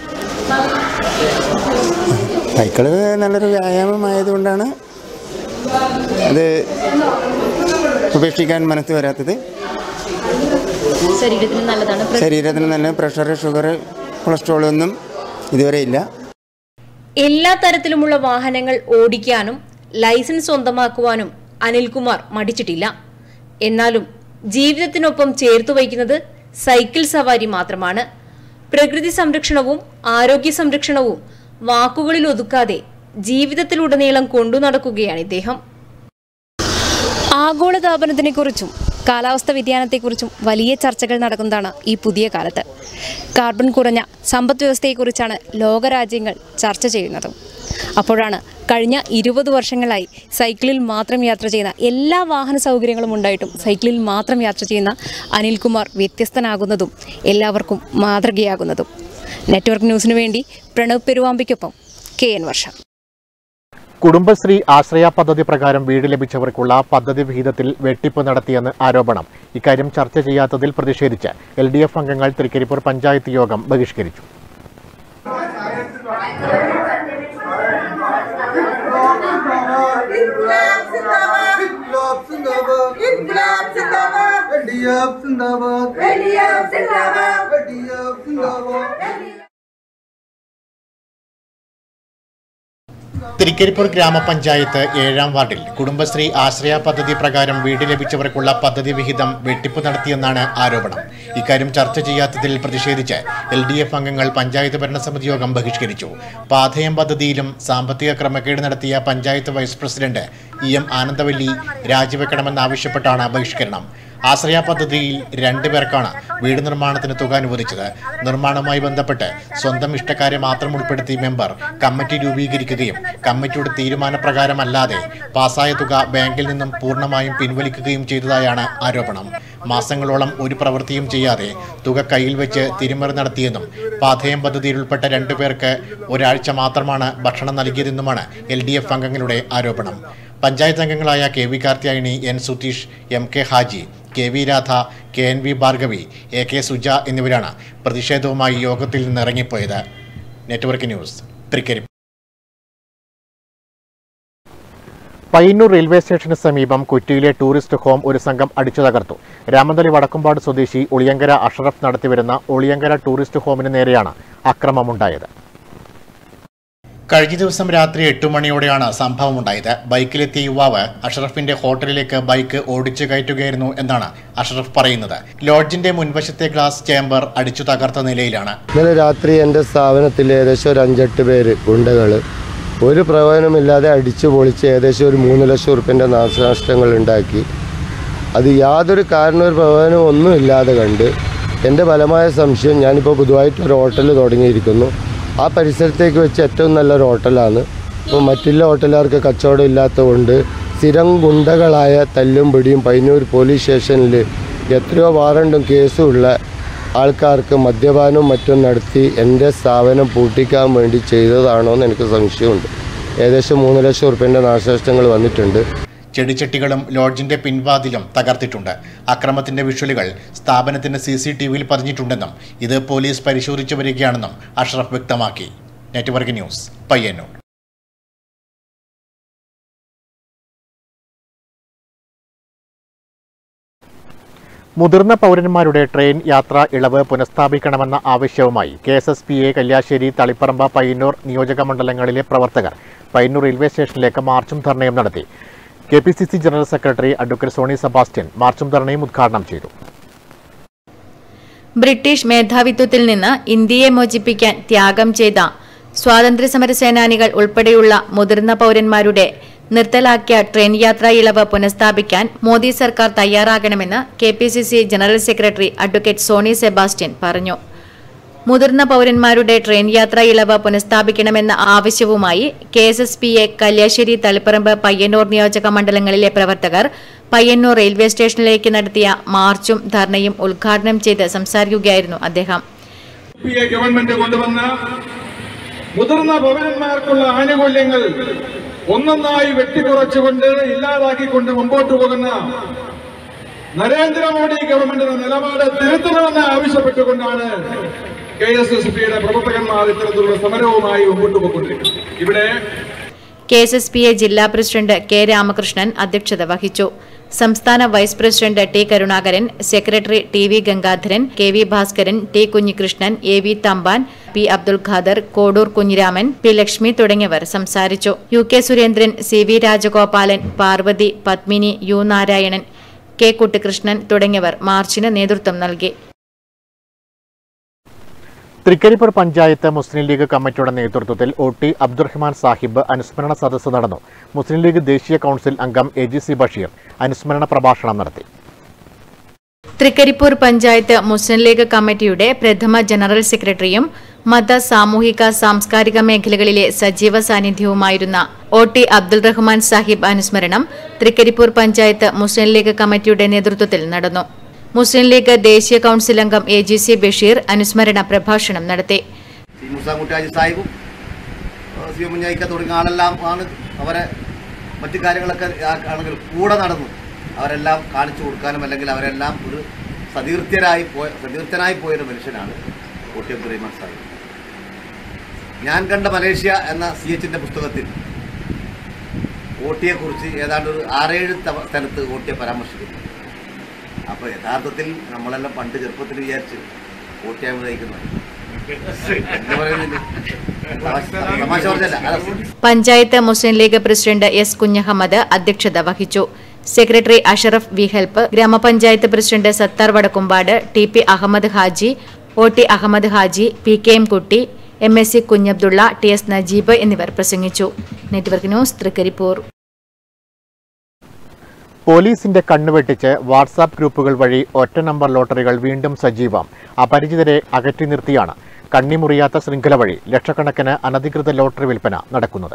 സൈക്കിള് നല്ലൊരു വ്യായാമമായതുകൊണ്ടാണ് അത് ഉപേക്ഷിക്കാൻ മനസ്സ് വരാത്തത് ശരീരത്തിന് നല്ലതാണ് ശരീരത്തിന് നല്ല പ്രഷർ ഷുഗർ കൊളസ്ട്രോൾ ഒന്നും ഇതുവരെ ഇല്ല എല്ലാ തരത്തിലുമുള്ള വാഹനങ്ങൾ ഓടിക്കാനും ലൈസൻസ് സ്വന്തമാക്കുവാനും അനിൽകുമാർ മടിച്ചിട്ടില്ല എന്നാലും ജീവിതത്തിനൊപ്പം ചേർത്തു വയ്ക്കുന്നത് സൈക്കിൾ സവാരി മാത്രമാണ് പ്രകൃതി സംരക്ഷണവും ആരോഗ്യ സംരക്ഷണവും വാക്കുകളിൽ ഒതുക്കാതെ ജീവിതത്തിലുടനീളം കൊണ്ടു നടക്കുകയാണ് ഇദ്ദേഹം ആഗോളതാപനത്തിനെക്കുറിച്ചും കാലാവസ്ഥ വ്യതിയാനത്തെക്കുറിച്ചും വലിയ ചർച്ചകൾ നടക്കുന്നതാണ് ഈ പുതിയ കാലത്ത് കാർബൺ കുറഞ്ഞ സമ്പദ് വ്യവസ്ഥയെക്കുറിച്ചാണ് ലോകരാജ്യങ്ങൾ ചർച്ച ചെയ്യുന്നതും അപ്പോഴാണ് കഴിഞ്ഞ ഇരുപത് വർഷങ്ങളായി സൈക്കിളിൽ മാത്രം യാത്ര ചെയ്യുന്ന എല്ലാ വാഹന സൗകര്യങ്ങളും ഉണ്ടായിട്ടും സൈക്കിളിൽ മാത്രം യാത്ര ചെയ്യുന്ന അനിൽകുമാർ വ്യത്യസ്തനാകുന്നതും എല്ലാവർക്കും മാതൃകയാകുന്നതും നെറ്റ്വർക്ക് ന്യൂസിനു വേണ്ടി പ്രണവ് പെരുവാമ്പിക്കൊപ്പം കെ എൻ വർഷ കുടുംബശ്രീ ആശ്രയ പദ്ധതി പ്രകാരം വീട് ലഭിച്ചവർക്കുള്ള പദ്ധതി വിഹിതത്തിൽ വെട്ടിപ്പ് നടത്തിയെന്ന് ആരോപണം ഇക്കാര്യം ചർച്ച ചെയ്യാത്തതിൽ പ്രതിഷേധിച്ച് എൽ ഡി എഫ് അംഗങ്ങൾ തൃക്കരിപ്പൂർ പഞ്ചായത്ത് യോഗം ബഹിഷ്കരിച്ചു തിരിക്കരിപ്പൂർ ഗ്രാമപഞ്ചായത്ത് ഏഴാം വാർഡിൽ കുടുംബശ്രീ ആശ്രയ പദ്ധതി പ്രകാരം വീട് ലഭിച്ചവർക്കുള്ള പദ്ധതി വിഹിതം വെട്ടിപ്പ് നടത്തിയെന്നാണ് ആരോപണം ഇക്കാര്യം ചർച്ച ചെയ്യാത്തതിൽ പ്രതിഷേധിച്ച് എൽ ഡി എഫ് അംഗങ്ങൾ പഞ്ചായത്ത് ഭരണസമിതി യോഗം ബഹിഷ്കരിച്ചു പാഥയം പദ്ധതിയിലും സാമ്പത്തിക ക്രമക്കേട് നടത്തിയ panchayat vice president E M Anandavalli രാജിവെക്കണമെന്നാവശ്യപ്പെട്ടാണ് ബഹിഷ്കരണം ആശ്രയ പദ്ധതിയിൽ രണ്ടുപേർക്കാണ് വീട് നിർമ്മാണത്തിന് തുക അനുവദിച്ചത് നിർമ്മാണവുമായി ബന്ധപ്പെട്ട് സ്വന്തം ഇഷ്ടക്കാരെ മാത്രം ഉൾപ്പെടുത്തി മെമ്പർ കമ്മിറ്റി രൂപീകരിക്കുകയും കമ്മിറ്റിയുടെ തീരുമാനപ്രകാരമല്ലാതെ പാസായ തുക ബാങ്കിൽ നിന്നും പൂർണ്ണമായും പിൻവലിക്കുകയും ചെയ്തതായാണ് ആരോപണം മാസങ്ങളോളം ഒരു പ്രവൃത്തിയും ചെയ്യാതെ തുക കയ്യിൽ വെച്ച് തിരിമറി നടത്തിയെന്നും പാഥേയം പദ്ധതിയിൽ ഉൾപ്പെട്ട രണ്ടുപേർക്ക് ഒരാഴ്ച മാത്രമാണ് ഭക്ഷണം നൽകിയതെന്നുമാണ് എൽ ഡി എഫ് അംഗങ്ങളുടെ ആരോപണം പഞ്ചായത്ത് അംഗങ്ങളായ K V Karthyayani N Sutheesh M K Haji K V Radha K N V Bhargavi A K Suja എന്നിവരാണ് പ്രതിഷേധവുമായി യോഗത്തിൽ നിന്ന് ഇറങ്ങിപ്പോയത് network news Trikaripur Payyanur railway സ്റ്റേഷന് സമീപം കുറ്റിയിലെ ടൂറിസ്റ്റ് ഹോം ഒരു സംഘം അടിച്ചു തകർത്തു രാമന്തളി വടക്കുംപാട് സ്വദേശി ഒളിയങ്കര അഷറഫ് നടത്തിവരുന്ന ഒളിയങ്കര ടൂറിസ്റ്റ് ഹോമിന് നേരെയാണ് അക്രമമുണ്ടായത് കഴിഞ്ഞ ദിവസം രാത്രി എട്ടു മണിയോടെയാണ് സംഭവമുണ്ടായത് ബൈക്കിലെത്തിയ യുവാവ് അഷറഫിന്റെ ഹോട്ടലിലേക്ക് ബൈക്ക് ഓടിച്ചു കയറ്റുകയായിരുന്നു എന്നാണ് അഷറഫ് പറയുന്നത് ലോഡ്ജിന്റെ മുൻവശത്തെ ഗ്ലാസ് ചേംബർ അടിച്ചു തകർത്ത നിലയിലാണ് ഇന്നലെ രാത്രി എൻ്റെ സ്ഥാപനത്തിൽ ഏകദേശം ഒരു അഞ്ചെട്ട് പേര് ഗുണ്ടകൾ ഒരു പ്രയോജനമില്ലാതെ അടിച്ചു പൊളിച്ച് ഏകദേശം ഒരു മൂന്ന് ലക്ഷം ഉറുപ്പ്യൻ്റെ നാശനഷ്ടങ്ങൾ ഉണ്ടാക്കി അത് യാതൊരു കാരണവും ഒരു പ്രയോജനവും ഒന്നും ഇല്ലാതെ കണ്ട് എൻ്റെ ഫലമായ സംശയം ഞാനിപ്പോൾ പുതുതായിട്ട് ഒരു ഹോട്ടൽ തുടങ്ങിയിരിക്കുന്നു ആ പരിസരത്തേക്ക് വെച്ച് ഏറ്റവും നല്ലൊരു ഹോട്ടലാണ് അപ്പോൾ മറ്റുള്ള ഹോട്ടലുകാർക്ക് കച്ചവടം ഇല്ലാത്തതുകൊണ്ട് സ്ഥിരം ഗുണ്ടകളായ തല്ലും പിടിയും പയ്യന്നൂർ പോലീസ് സ്റ്റേഷനിൽ എത്രയോ വാറണ്ടും കേസും ഉള്ള ആൾക്കാർക്ക് മദ്യപാനവും മറ്റും നടത്തി എൻ്റെ സ്ഥാപനം പൂട്ടിക്കാൻ വേണ്ടി ചെയ്തതാണോ എന്ന് എനിക്ക് സംശയമുണ്ട് ഏകദേശം മൂന്ന് ലക്ഷം ഉറുപ്പ്യൻ്റെ നാശനഷ്ടങ്ങൾ വന്നിട്ടുണ്ട് ചെടിച്ചട്ടികളും ലോഡ്ജിന്റെ പിൻവാതിലും തകർത്തിട്ടുണ്ട് അക്രമത്തിന്റെ വിഷ്വലുകൾ സ്ഥാപനത്തിന്റെ സി സി ടി വിയിൽ പതിഞ്ഞിട്ടുണ്ടെന്നും ഇത് പോലീസ് പരിശോധിച്ചു വരികയാണെന്നും അഷ്റഫ് വ്യക്തമാക്കി നെറ്റ്വർക്ക് ന്യൂസ് പയ്യന്നൂർ മുതിർന്ന പൗരന്മാരുടെ ട്രെയിൻ യാത്രാ ഇളവ് പുനഃസ്ഥാപിക്കണമെന്ന ആവശ്യവുമായി K S S P A Kalliasseri Taliparamba Payyanur നിയോജക മണ്ഡലങ്ങളിലെ പ്രവർത്തകർ പയ്യന്നൂർ റെയിൽവേ സ്റ്റേഷനിലേക്ക് മാർച്ചും ധർണയും നടത്തി K P C C general secretary advocate Sony Sebastian മാർച്ചും ധർണയും ഉദ്ഘാടനം ചെയ്തു ബ്രിട്ടീഷ് മേധാവിത്വത്തിൽ നിന്ന് ഇന്ത്യയെ മോചിപ്പിക്കാൻ ത്യാഗം ചെയ്ത സ്വാതന്ത്ര്യസമര സേനാനികൾ ഉൾപ്പെടെയുള്ള മുതിർന്ന പൗരന്മാരുടെ നിർത്തലാക്കിയ ട്രെയിൻ യാത്രാ ഇളവ് പുനഃസ്ഥാപിക്കാൻ മോദി സർക്കാർ തയ്യാറാകണമെന്ന് K P C C general secretary advocate Sony Sebastian പറഞ്ഞു മുതിർന്ന പൗരന്മാരുടെ ട്രെയിൻ യാത്രാ ഇളവ് പുനഃസ്ഥാപിക്കണമെന്ന ആവശ്യവുമായി K S S P A Kalliasseri Taliparamba Payyanur നിയോജക മണ്ഡലങ്ങളിലെ പ്രവർത്തകർ പയ്യന്നൂർ റെയിൽവേ സ്റ്റേഷനിലേക്ക് നടത്തിയ മാർച്ചും ധർണയും ഉദ്ഘാടനം ചെയ്ത് സംസാരിക്കുകയായിരുന്നു അദ്ദേഹം പി എ ഗവൺമെന്റ് കൊണ്ടുവന്ന മുതിർന്ന പൗരന്മാർക്കുള്ള ആനുകൂല്യങ്ങൾ ഒന്നൊന്നായി വെട്ടിക്കുറച്ചുകൊണ്ട് ഇല്ലാതാക്കിക്കൊണ്ട് മുമ്പോട്ട് പോകുന്ന നരേന്ദ്രമോദി ഗവൺമെന്റിന്റെ നിലപാട് തിരുത്തണമെന്ന് ആവശ്യപ്പെട്ടുകൊണ്ടാണ് കെ എസ് എസ് പിയുടെ പ്രവർത്തകന്മാർ ഇത്തരത്തിലുള്ള സമരവുമായി മുമ്പോട്ട് പോയിക്കൊണ്ടിരിക്കുന്നത് ഇവിടെ K S S P A ജില്ലാ പ്രസിഡന്റ് കെ രാമകൃഷ്ണൻ അധ്യക്ഷത വഹിച്ചു സംസ്ഥാന vice president T Karunakaran secretary T V Gangadharan K V Bhaskaran T Kunhikrishnan A V Thampan P Abdul Khader Kodur Kunhiraman P Lakshmi തുടങ്ങിയവർ സംസാരിച്ചു U K Surendran C V Rajagopalan Parvathi Padmini U Narayanan K Kuttikrishnan തുടങ്ങിയവർ മാർച്ചിന് നേതൃത്വം നൽകി തൃക്കരിപ്പൂർ പഞ്ചായത്ത് മുസ്ലിം ലീഗ് കമ്മിറ്റിയുടെ നേതൃത്വത്തിൽ ഒ ടി അബ്ദുറഹ്മാൻ സാഹിബ് അനുസ്മരണ സദസ്സ് നടന്നു മുസ്ലിം ലീഗ് ദേശീയ കൗൺസിൽ അംഗം എ ജി സി ബഷീർ അനുസ്മരണ പ്രഭാഷണം നടത്തി തൃക്കരിപ്പൂർ പഞ്ചായത്ത് മുസ്ലിം ലീഗ് കമ്മിറ്റിയുടെ പ്രഥമ ജനറൽ സെക്രട്ടറിയും മത സാമൂഹിക സാംസ്കാരിക മേഖലകളിലെ സജീവ സാന്നിധ്യവുമായിരുന്ന ഒ ടി അബ്ദുൾ റഹ്മാൻ സാഹിബ് അനുസ്മരണം തൃക്കരിപ്പൂർ പഞ്ചായത്ത് മുസ്ലിം ലീഗ് കമ്മിറ്റിയുടെ നേതൃത്വത്തിൽ നടന്നു മുസ്ലിം ലീഗ് ദേശീയ കൌൺസിൽ അംഗം എ ജി സി ബഷീർ അനുസ്മരണ പ്രഭാഷണം നടത്തി സി മുസാ മുട്ടാജി സാഹിബും സി സി എം കുഞ്ഞായിക്ക തുടങ്ങിയ ആളെല്ലാം ആണ് അവരെ മറ്റു കാര്യങ്ങളൊക്കെ ആ- ആളുകൾ കൂടെ നടന്നു അവരെല്ലാം കാണിച്ചു കൊടുക്കാനും അല്ലെങ്കിൽ അവരെല്ലാം ഒരു സതീർത്ഥ്യരായി പോയ സതീർത്ഥനായി പോയൊരു മനുഷ്യനാണ് ഒ ടി അബ്ദുറഹിമാൻ സാഹിബ് ഞാൻ കണ്ട മലേഷ്യ എന്ന സി എച്ചിൻ്റെ പുസ്തകത്തിൽ ഓട്ടിയെ കുറിച്ച് ഏതാണ്ട് ഒരു ആറേഴ് തവ- സ്ഥലത്ത് ഓട്ടിയെ പരാമർശിക്കുന്നു അപ്പോൾ യഥാർത്ഥത്തിൽ നമ്മളെല്ലാം പണ്ട് ചെറുപ്പത്തിൽ വിചാരിച്ച് ഓട്ടിയാണ് നയിക്കുന്നത് എന്ന് പറയുന്നില്ല തമാശ പറഞ്ഞല്ല അല്ല പഞ്ചായത്ത് മുസ്ലിം ലീഗ് പ്രസിഡന്റ് എസ് കുഞ്ഞഹമ്മദ് അധ്യക്ഷത വഹിച്ചു സെക്രട്ടറി അഷറഫ് വി ഹെൽപ്പ് ഗ്രാമപഞ്ചായത്ത് president Sathar Vadakkumpad T P Ahammed Haji O T Ahammed Haji P K M Kutty M S C Kunhabdulla T S Najeeb എന്നിവർ പ്രസംഗിച്ചു നെറ്റ്വർക്ക് ന്യൂസ് തൃക്കരിപ്പൂർ പോലീസിന്റെ കണ്ണുവെട്ടിച്ച് വാട്സാപ്പ് ഗ്രൂപ്പുകൾ വഴി ഒറ്റ നമ്പർ ലോട്ടറികൾ വീണ്ടും സജീവം അപരിചിതരെ അകറ്റി നിർത്തിയാണ് കണ്ണിമുറിയാത്ത ശൃംഖല വഴി ലക്ഷക്കണക്കിന് അനധികൃത ലോട്ടറി വിൽപ്പന നടക്കുന്നത്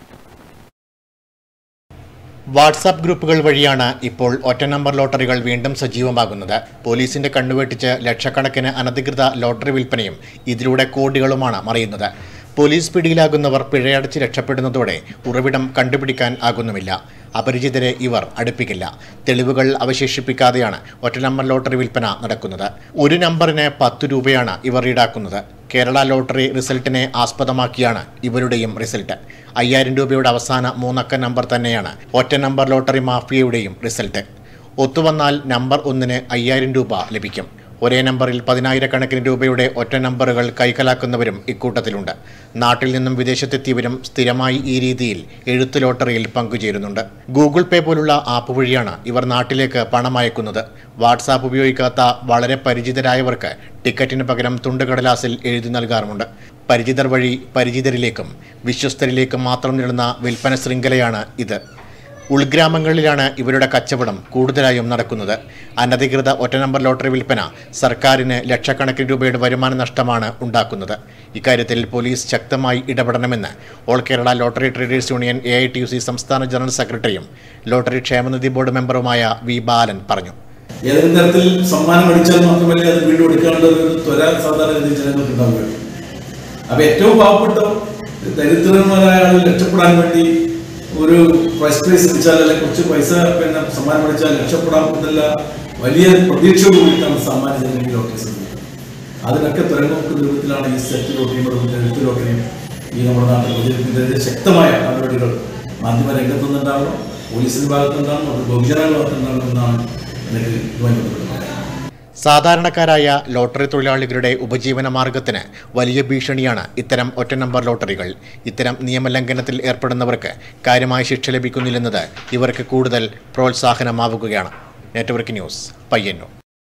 വാട്സാപ്പ് ഗ്രൂപ്പുകൾ വഴിയാണ് ഇപ്പോൾ ഒറ്റ നമ്പർ ലോട്ടറികൾ വീണ്ടും സജീവമാകുന്നത് പോലീസിന്റെ കണ്ണുവെട്ടിച്ച് ലക്ഷക്കണക്കിന് അനധികൃത ലോട്ടറി വിൽപ്പനയും ഇതിലൂടെ കോടികളുമാണ് മറിയുന്നത് പോലീസ് പിടിയിലാകുന്നവർ പിഴയടച്ച് രക്ഷപ്പെടുന്നതോടെ ഉറവിടം കണ്ടുപിടിക്കാൻ ആകുന്നുമില്ല അപരിചിതരെ ഇവർ അടുപ്പിക്കില്ല തെളിവുകൾ അവശേഷിപ്പിക്കാതെയാണ് ഒറ്റ നമ്പർ ലോട്ടറി വിൽപ്പന നടക്കുന്നത് ഒരു നമ്പറിന് പത്ത് രൂപയാണ് ഇവർ ഈടാക്കുന്നത് കേരള ലോട്ടറി റിസൾട്ടിനെ ആസ്പദമാക്കിയാണ് ഇവരുടെയും റിസൾട്ട് അയ്യായിരം രൂപയുടെ അവസാന മൂന്നക്ക നമ്പർ തന്നെയാണ് ഒറ്റ നമ്പർ ലോട്ടറി മാഫിയയുടെയും റിസൾട്ട് ഒത്തുവന്നാൽ നമ്പർ ഒന്നിന് അയ്യായിരം രൂപ ലഭിക്കും ഒരേ നമ്പറിൽ പതിനായിരക്കണക്കിന് രൂപയുടെ ഒറ്റ നമ്പറുകൾ കൈക്കലാക്കുന്നവരും ഇക്കൂട്ടത്തിലുണ്ട് നാട്ടിൽ നിന്നും വിദേശത്തെത്തിയവരും സ്ഥിരമായി ഈ രീതിയിൽ എഴുത്ത് ലോട്ടറിയിൽ പങ്കുചേരുന്നുണ്ട് ഗൂഗിൾ പേ പോലുള്ള ആപ്പ് വഴിയാണ് ഇവർ നാട്ടിലേക്ക് പണം അയക്കുന്നത് വാട്സാപ്പ് ഉപയോഗിക്കാത്ത വളരെ പരിചിതരായവർക്ക് ടിക്കറ്റിന് പകരം തുണ്ടുകടലാസിൽ എഴുതി നൽകാറുമുണ്ട് പരിചിതർ വഴി പരിചിതരിലേക്കും വിശ്വസ്തരിലേക്കും മാത്രം നീളുന്ന വിൽപ്പന ശൃംഖലയാണ് ഇത് ഉൾഗ്രാമങ്ങളിലാണ് ഇവരുടെ കച്ചവടം കൂടുതലായും നടക്കുന്നത് അനധികൃത ഒറ്റ നമ്പർ ലോട്ടറി വിൽപ്പന സർക്കാരിന് ലക്ഷക്കണക്കിന് രൂപയുടെ വരുമാന നഷ്ടമാണ് ഉണ്ടാക്കുന്നത് ഇക്കാര്യത്തിൽ പോലീസ് ശക്തമായി ഇടപെടണമെന്ന് all Kerala lottery traders union A I T U C സംസ്ഥാന ജനറൽ സെക്രട്ടറിയും ലോട്ടറി ക്ഷേമനിധി ബോർഡ് മെമ്പറുമായ വി ബാലൻ പറഞ്ഞു ഏതെങ്കിലും തരത്തിൽ സമ്മാനം അടിച്ചാൽ മാത്രമല്ലേ അത് വീണ്ടും എടുക്കാനുള്ള ഒരു ത്വര സാധാരണഗതി ജനങ്ങൾക്ക് ഉണ്ടാവുകയുള്ളൂ അപ്പൊ ഏറ്റവും പാവപ്പെട്ട ദരിദ്രന്മാരായ ആളുകൾ രക്ഷപ്പെടാൻ വേണ്ടി ഒരു ഫസ്റ്റ് പ്രൈസ് അടിച്ചാൽ അല്ലെങ്കിൽ കുറച്ച് പൈസ പിന്നെ സമ്മാനം അടിച്ചാൽ രക്ഷപ്പെടാം എന്നുള്ള വലിയ പ്രതീക്ഷയോട് കൂടിയിട്ടാണ് സമ്മാനിച്ചത് ലോട്ടറി സംഘം അതിനൊക്കെ തുരങ്കുവെക്കുന്ന രൂപത്തിലാണ് ഈ സെറ്റ് ലോട്ടറിയും എഴുത്ത് ലോട്ടറിയും ഈ നമ്മുടെ നാട്ടിൽ പ്രചരിപ്പിക്കുന്നതിന് ശക്തമായ നടപടികൾ മാധ്യമ രംഗത്തുനിന്നുണ്ടാവണം പോലീസിന്റെ ഭാഗത്തുനിന്നുണ്ടാവണം അത് ബഹുജനങ്ങളുടെ ഭാഗത്തുനിന്നുണ്ടാവണം എന്നാണ് എനിക്ക് ഇതുമായി ബന്ധപ്പെട്ട് പറയാനുള്ളത്. സാധാരണക്കാരായ ലോട്ടറി തൊഴിലാളികളുടെ ഉപജീവന മാർഗത്തിന് വലിയ ഭീഷണിയാണ് ഇത്തരം ഒറ്റ നമ്പർ ലോട്ടറികൾ ഇത്തരം നിയമലംഘനത്തിൽ ഏർപ്പെടുന്നവർക്ക് കാര്യമായ ശിക്ഷ ലഭിക്കുന്നില്ലെന്നത് ഇവർക്ക് കൂടുതൽ പ്രോത്സാഹനമാവുകയാണ് നെറ്റ്വർക്ക് ന്യൂസ് പയ്യന്നൂർ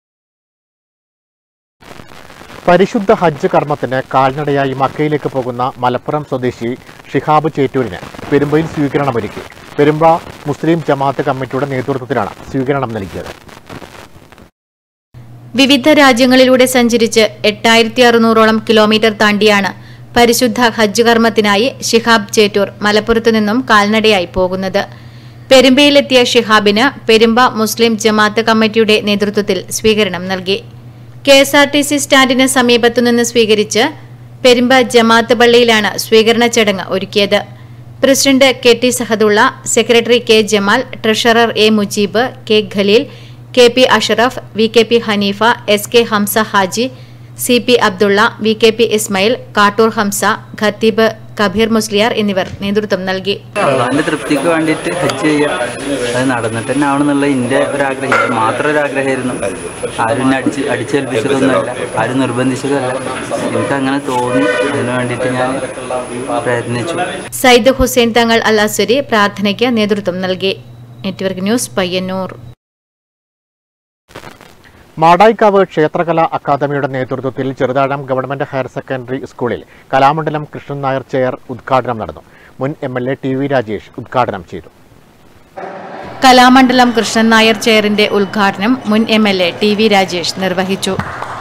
പരിശുദ്ധ ഹജ്ജ് കർമ്മത്തിന് കാൽനടയായി മക്കയിലേക്ക് പോകുന്ന മലപ്പുറം സ്വദേശി ഷിഹാബ് ചേറ്റൂരിന് പെരുമ്പയിൽ സ്വീകരണമൊരുക്കി പെരുമ്പ മുസ്ലിം ജമാഅത്ത് കമ്മിറ്റിയുടെ നേതൃത്വത്തിലാണ് സ്വീകരണം നൽകിയത് വിവിധ രാജ്യങ്ങളിലൂടെ സഞ്ചരിച്ച് എട്ടായിരത്തി അറുന്നൂറോളം കിലോമീറ്റർ താണ്ടിയാണ് പരിശുദ്ധ ഹജ്ജ് കർമ്മത്തിനായി ഷിഹാബ് ചേറ്റൂർ മലപ്പുറത്തു നിന്നും കാൽനടയായി പോകുന്നത് പെരുമ്പയിലെത്തിയ ഷിഹാബിന് പെരുമ്പ മുസ്ലിം ജമാഅത്ത് കമ്മിറ്റിയുടെ നേതൃത്വത്തിൽ സ്വീകരണം നൽകി K S R T C സ്റ്റാൻഡിന് സമീപത്തുനിന്ന് സ്വീകരിച്ച് പെരുമ്പ ജമാഅത്ത് പള്ളിയിലാണ് സ്വീകരണ ചടങ്ങ് ഒരുക്കിയത് president K T Sahadulla secretary K Jamal treasurer A Mujeeb K Khaleel K P Ashraf V K P Haneefa S K Hamsa Haji C P Abdulla V K P Ismail Kattoor Hamsa ഖത്തീബ് കബീർ മുസ്ലിയാർ എന്നിവർ നേതൃത്വം നൽകി അള്ളാഹിന്റെ തൃപ്തിക്ക് വേണ്ടിയിട്ട് ഹജ്ജ് ചെയ്യുക അത് നടന്നിട്ട് തന്നെ ആവണമെന്നുള്ള എൻ്റെ ഒരാഗ്രഹം ഇത് മാത്രം ഒരു ആഗ്രഹമായിരുന്നു ആരും എന്നെ അടിച്ച് അടിച്ചേൽപ്പിച്ചതൊന്നുമല്ല ആരും നിർബന്ധിച്ചതല്ല എനിക്ക് അങ്ങനെ തോന്നി അതിനു വേണ്ടിയിട്ട് ഞാൻ പ്രയത്നിച്ചു സയ്യിദ് ഹുസൈൻ തങ്ങൾ അൽ അസുരി പ്രാർത്ഥനയ്ക്ക് നേതൃത്വം നൽകി നെറ്റ്വർക്ക് ന്യൂസ് പയ്യന്നൂർ മാടായിക്കാവ് ക്ഷേത്രകലാ അക്കാദമിയുടെ നേതൃത്വത്തിൽ ചെറുതാഴം ഗവൺമെന്റ് ഹയർ സെക്കൻഡറി സ്കൂളിൽ കലാമണ്ഡലം കൃഷ്ണൻ നായർ ചെയർ ഉദ്ഘാടനം നടന്നു മുൻ M L A T V Rajesh ഉദ്ഘാടനം ചെയ്തു കലാമണ്ഡലം കൃഷ്ണൻ നായർ ചെയറിന്റെ ഉദ്ഘാടനം മുൻ M L A T V Rajesh നിർവഹിച്ചു